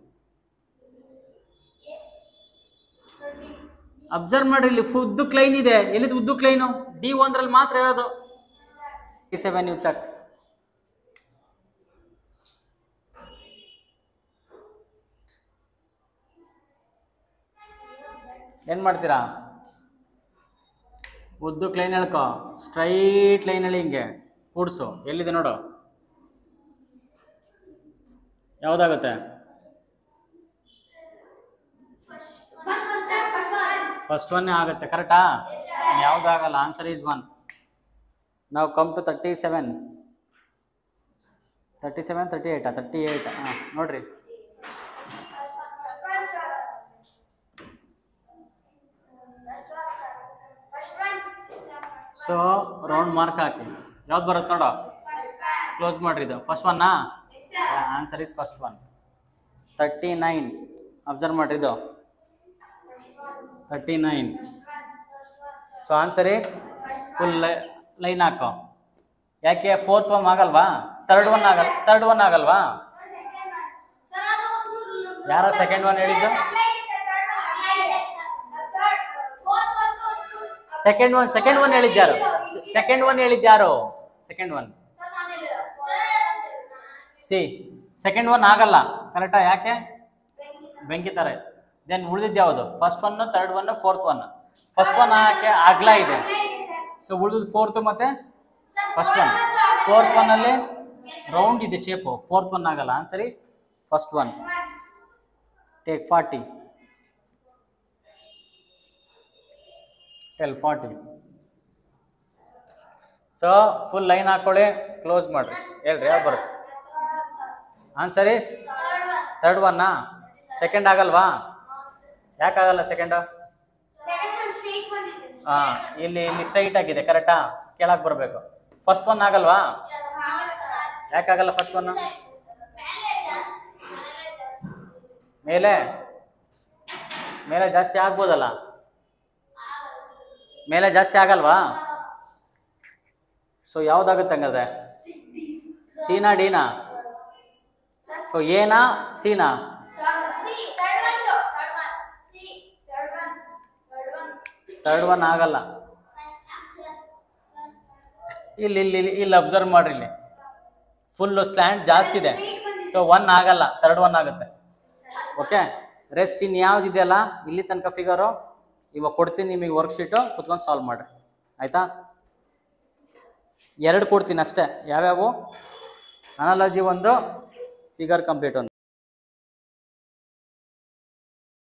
ಅಬ್ಸರ್ವ್ ಮಾಡ್ರಿ ಇಲ್ಲಿ ಉದ್ದಕ್ಕೆ ಲೈನ್ ಇದೆ ಎಲ್ಲಿದು ಉದ್ದಕ್ಕೆ ಲೈನು ಡಿ ಒಂದ್ರಲ್ಲಿ ಮಾತ್ರ ಇರೋದು ಡಿ ಸೆವೆನ್ ನೀವು ಚೆಕ್ ಏನು ಮಾಡ್ತೀರಾ ಉದ್ದಕ್ಕೆ ಲೈನ್ ಹೇಳ್ಕೊ ಸ್ಟ್ರೈಟ್ ಲೈನಲ್ಲಿ ಹಿಂಗೆ ಕೂಡ್ಸು ಎಲ್ಲಿದೆ ನೋಡು ಯಾವುದಾಗುತ್ತೆ ಫಸ್ಟ್ ಒನ್ನೇ ಆಗುತ್ತೆ ಕರೆಕ್ಟಾ ಯಾವುದಾಗಲ್ಲ ಆನ್ಸರ್ ಈಸ್ ಒನ್ ನಾವು come to thirty seven thirty seven thirty ಏಯ್ಟಾ ತರ್ಟಿ ಏಯ್ಟ್ ಹಾಂ ನೋಡ್ರಿ ಸೊ ರೌಂಡ್ ಮಾರ್ಕ್ ಹಾಕಿ ಯಾವ್ದು ಬರುತ್ತೆ ನೋಡು ಕ್ಲೋಸ್ ಮಾಡ್ರಿ ಇದು ಫಸ್ಟ್ ಒನ್ನಾ answer is first one thirty nine observe ಮಾಡ್ರಿ ಇದು thirty nine so answer is full line ಹಾಕೋ ಯಾಕೆ ಫೋರ್ತ್ ಒನ್ ಆಗಲ್ವಾ ತರ್ಡ್ ಒನ್ ಆಗಲ್ ತರ್ಡ್ ಒನ್ ಆಗಲ್ವಾ ಯಾರ ಸೆಕೆಂಡ್ ಒನ್ ಹೇಳಿದ್ದು ಸೆಕೆಂಡ್ ಒನ್ ಸೆಕೆಂಡ್ ಒನ್ ಹೇಳಿದ್ಯಾರು ಸೆಕೆಂಡ್ ಒನ್ ಹೇಳಿದ್ಯಾರು second one C second one ಆಗಲ್ಲ ಕರೆಕ್ಟಾ ಯಾಕೆ ಬೆಂಕಿ ಥರ ದೆನ್ ಉಳಿದಿದ್ದು ಯಾವುದು first one third one fourth one first one ಯಾಕೆ ಅಗ್ಲ ಇದೆ ಸೊ ಉಳಿದು ಫೋರ್ತ್ ಮತ್ತೆ ಫಸ್ಟ್ ಒನ್ ಫೋರ್ತ್ ಒನ್ ಅಲ್ಲಿ ರೌಂಡ್ ಇದೆ ಶೇಪು ಫೋರ್ತ್ ಒನ್ ಆಗಲ್ಲ answer is first one take forty till forty so full line ಹಾಕೊಳ್ಳಿ ಕ್ಲೋಸ್ ಮಾಡ್ರಿ ಹೇಳ್ರಿ ಯಾವ್ದು ಬರುತ್ತೆ ಆನ್ಸರ್ ಈಸ್ ತರ್ಡ್ ಒನ್ನಾ ಸೆಕೆಂಡ್ ಆಗಲ್ವಾ ಯಾಕಾಗಲ್ಲ ಸೆಕೆಂಡ್ ಹಾಂ ಇಲ್ಲಿ ಇಲ್ಲಿ ಸ್ಟ್ರೈಟ್ ಆಗಿದೆ ಕರೆಕ್ಟಾ ಕೆಳಗೆ ಬರಬೇಕು ಫಸ್ಟ್ ಒನ್ ಆಗಲ್ವಾ ಯಾಕಾಗಲ್ಲ ಫಸ್ಟ್ ಒನ್ ಮೇಲೆ ಮೇಲೆ ಜಾಸ್ತಿ ಆಗ್ಬೋದಲ್ಲ ಮೇಲೆ ಜಾಸ್ತಿ ಆಗಲ್ವಾ ಸೊ ಯಾವ್ದಾಗುತ್ತೆ ಹಂಗಾದ್ರೆ ಸೀನಾ ಡೀನಾ ಸೊ ಏನಾ ಸೀನಾ ತರ್ಡ್ ಒನ್ ಆಗಲ್ಲ ಇಲ್ಲಿ ಇಲ್ಲಿ ಇಲ್ಲಿ- ಇಲ್ಲಿ ಅಬ್ಸರ್ವ್ ಮಾಡ್ರಿ ಇಲ್ಲಿ ಫುಲ್ ಸ್ಲ್ಯಾಂಡ್ ಜಾಸ್ತಿ ಇದೆ ಸೊ ಒನ್ ಆಗಲ್ಲ ತರ್ಡ್ ಒನ್ ಆಗುತ್ತೆ ಓಕೆ ರೆಸ್ಟ್ ಇನ್ನು ಯಾವ್ದಿದೆಯಲ್ಲ ಇಲ್ಲಿ ತನಕ ಫಿಗರು ಇವಾಗ ಕೊಡ್ತೀನಿ ನಿಮಗೆ ವರ್ಕ್ಶೀಟು ಕುತ್ಕೊಂಡು ಸಾಲ್ವ್ ಮಾಡಿರಿ ಆಯಿತಾ ಎರಡು ಕೊಡ್ತೀನಿ ಅಷ್ಟೇ ಯಾವ್ಯಾವು ಅನಾಲಜಿ ಒಂದು ಫಿಗರ್ ಕಂಪ್ಲೀಟ್ ಒಂದು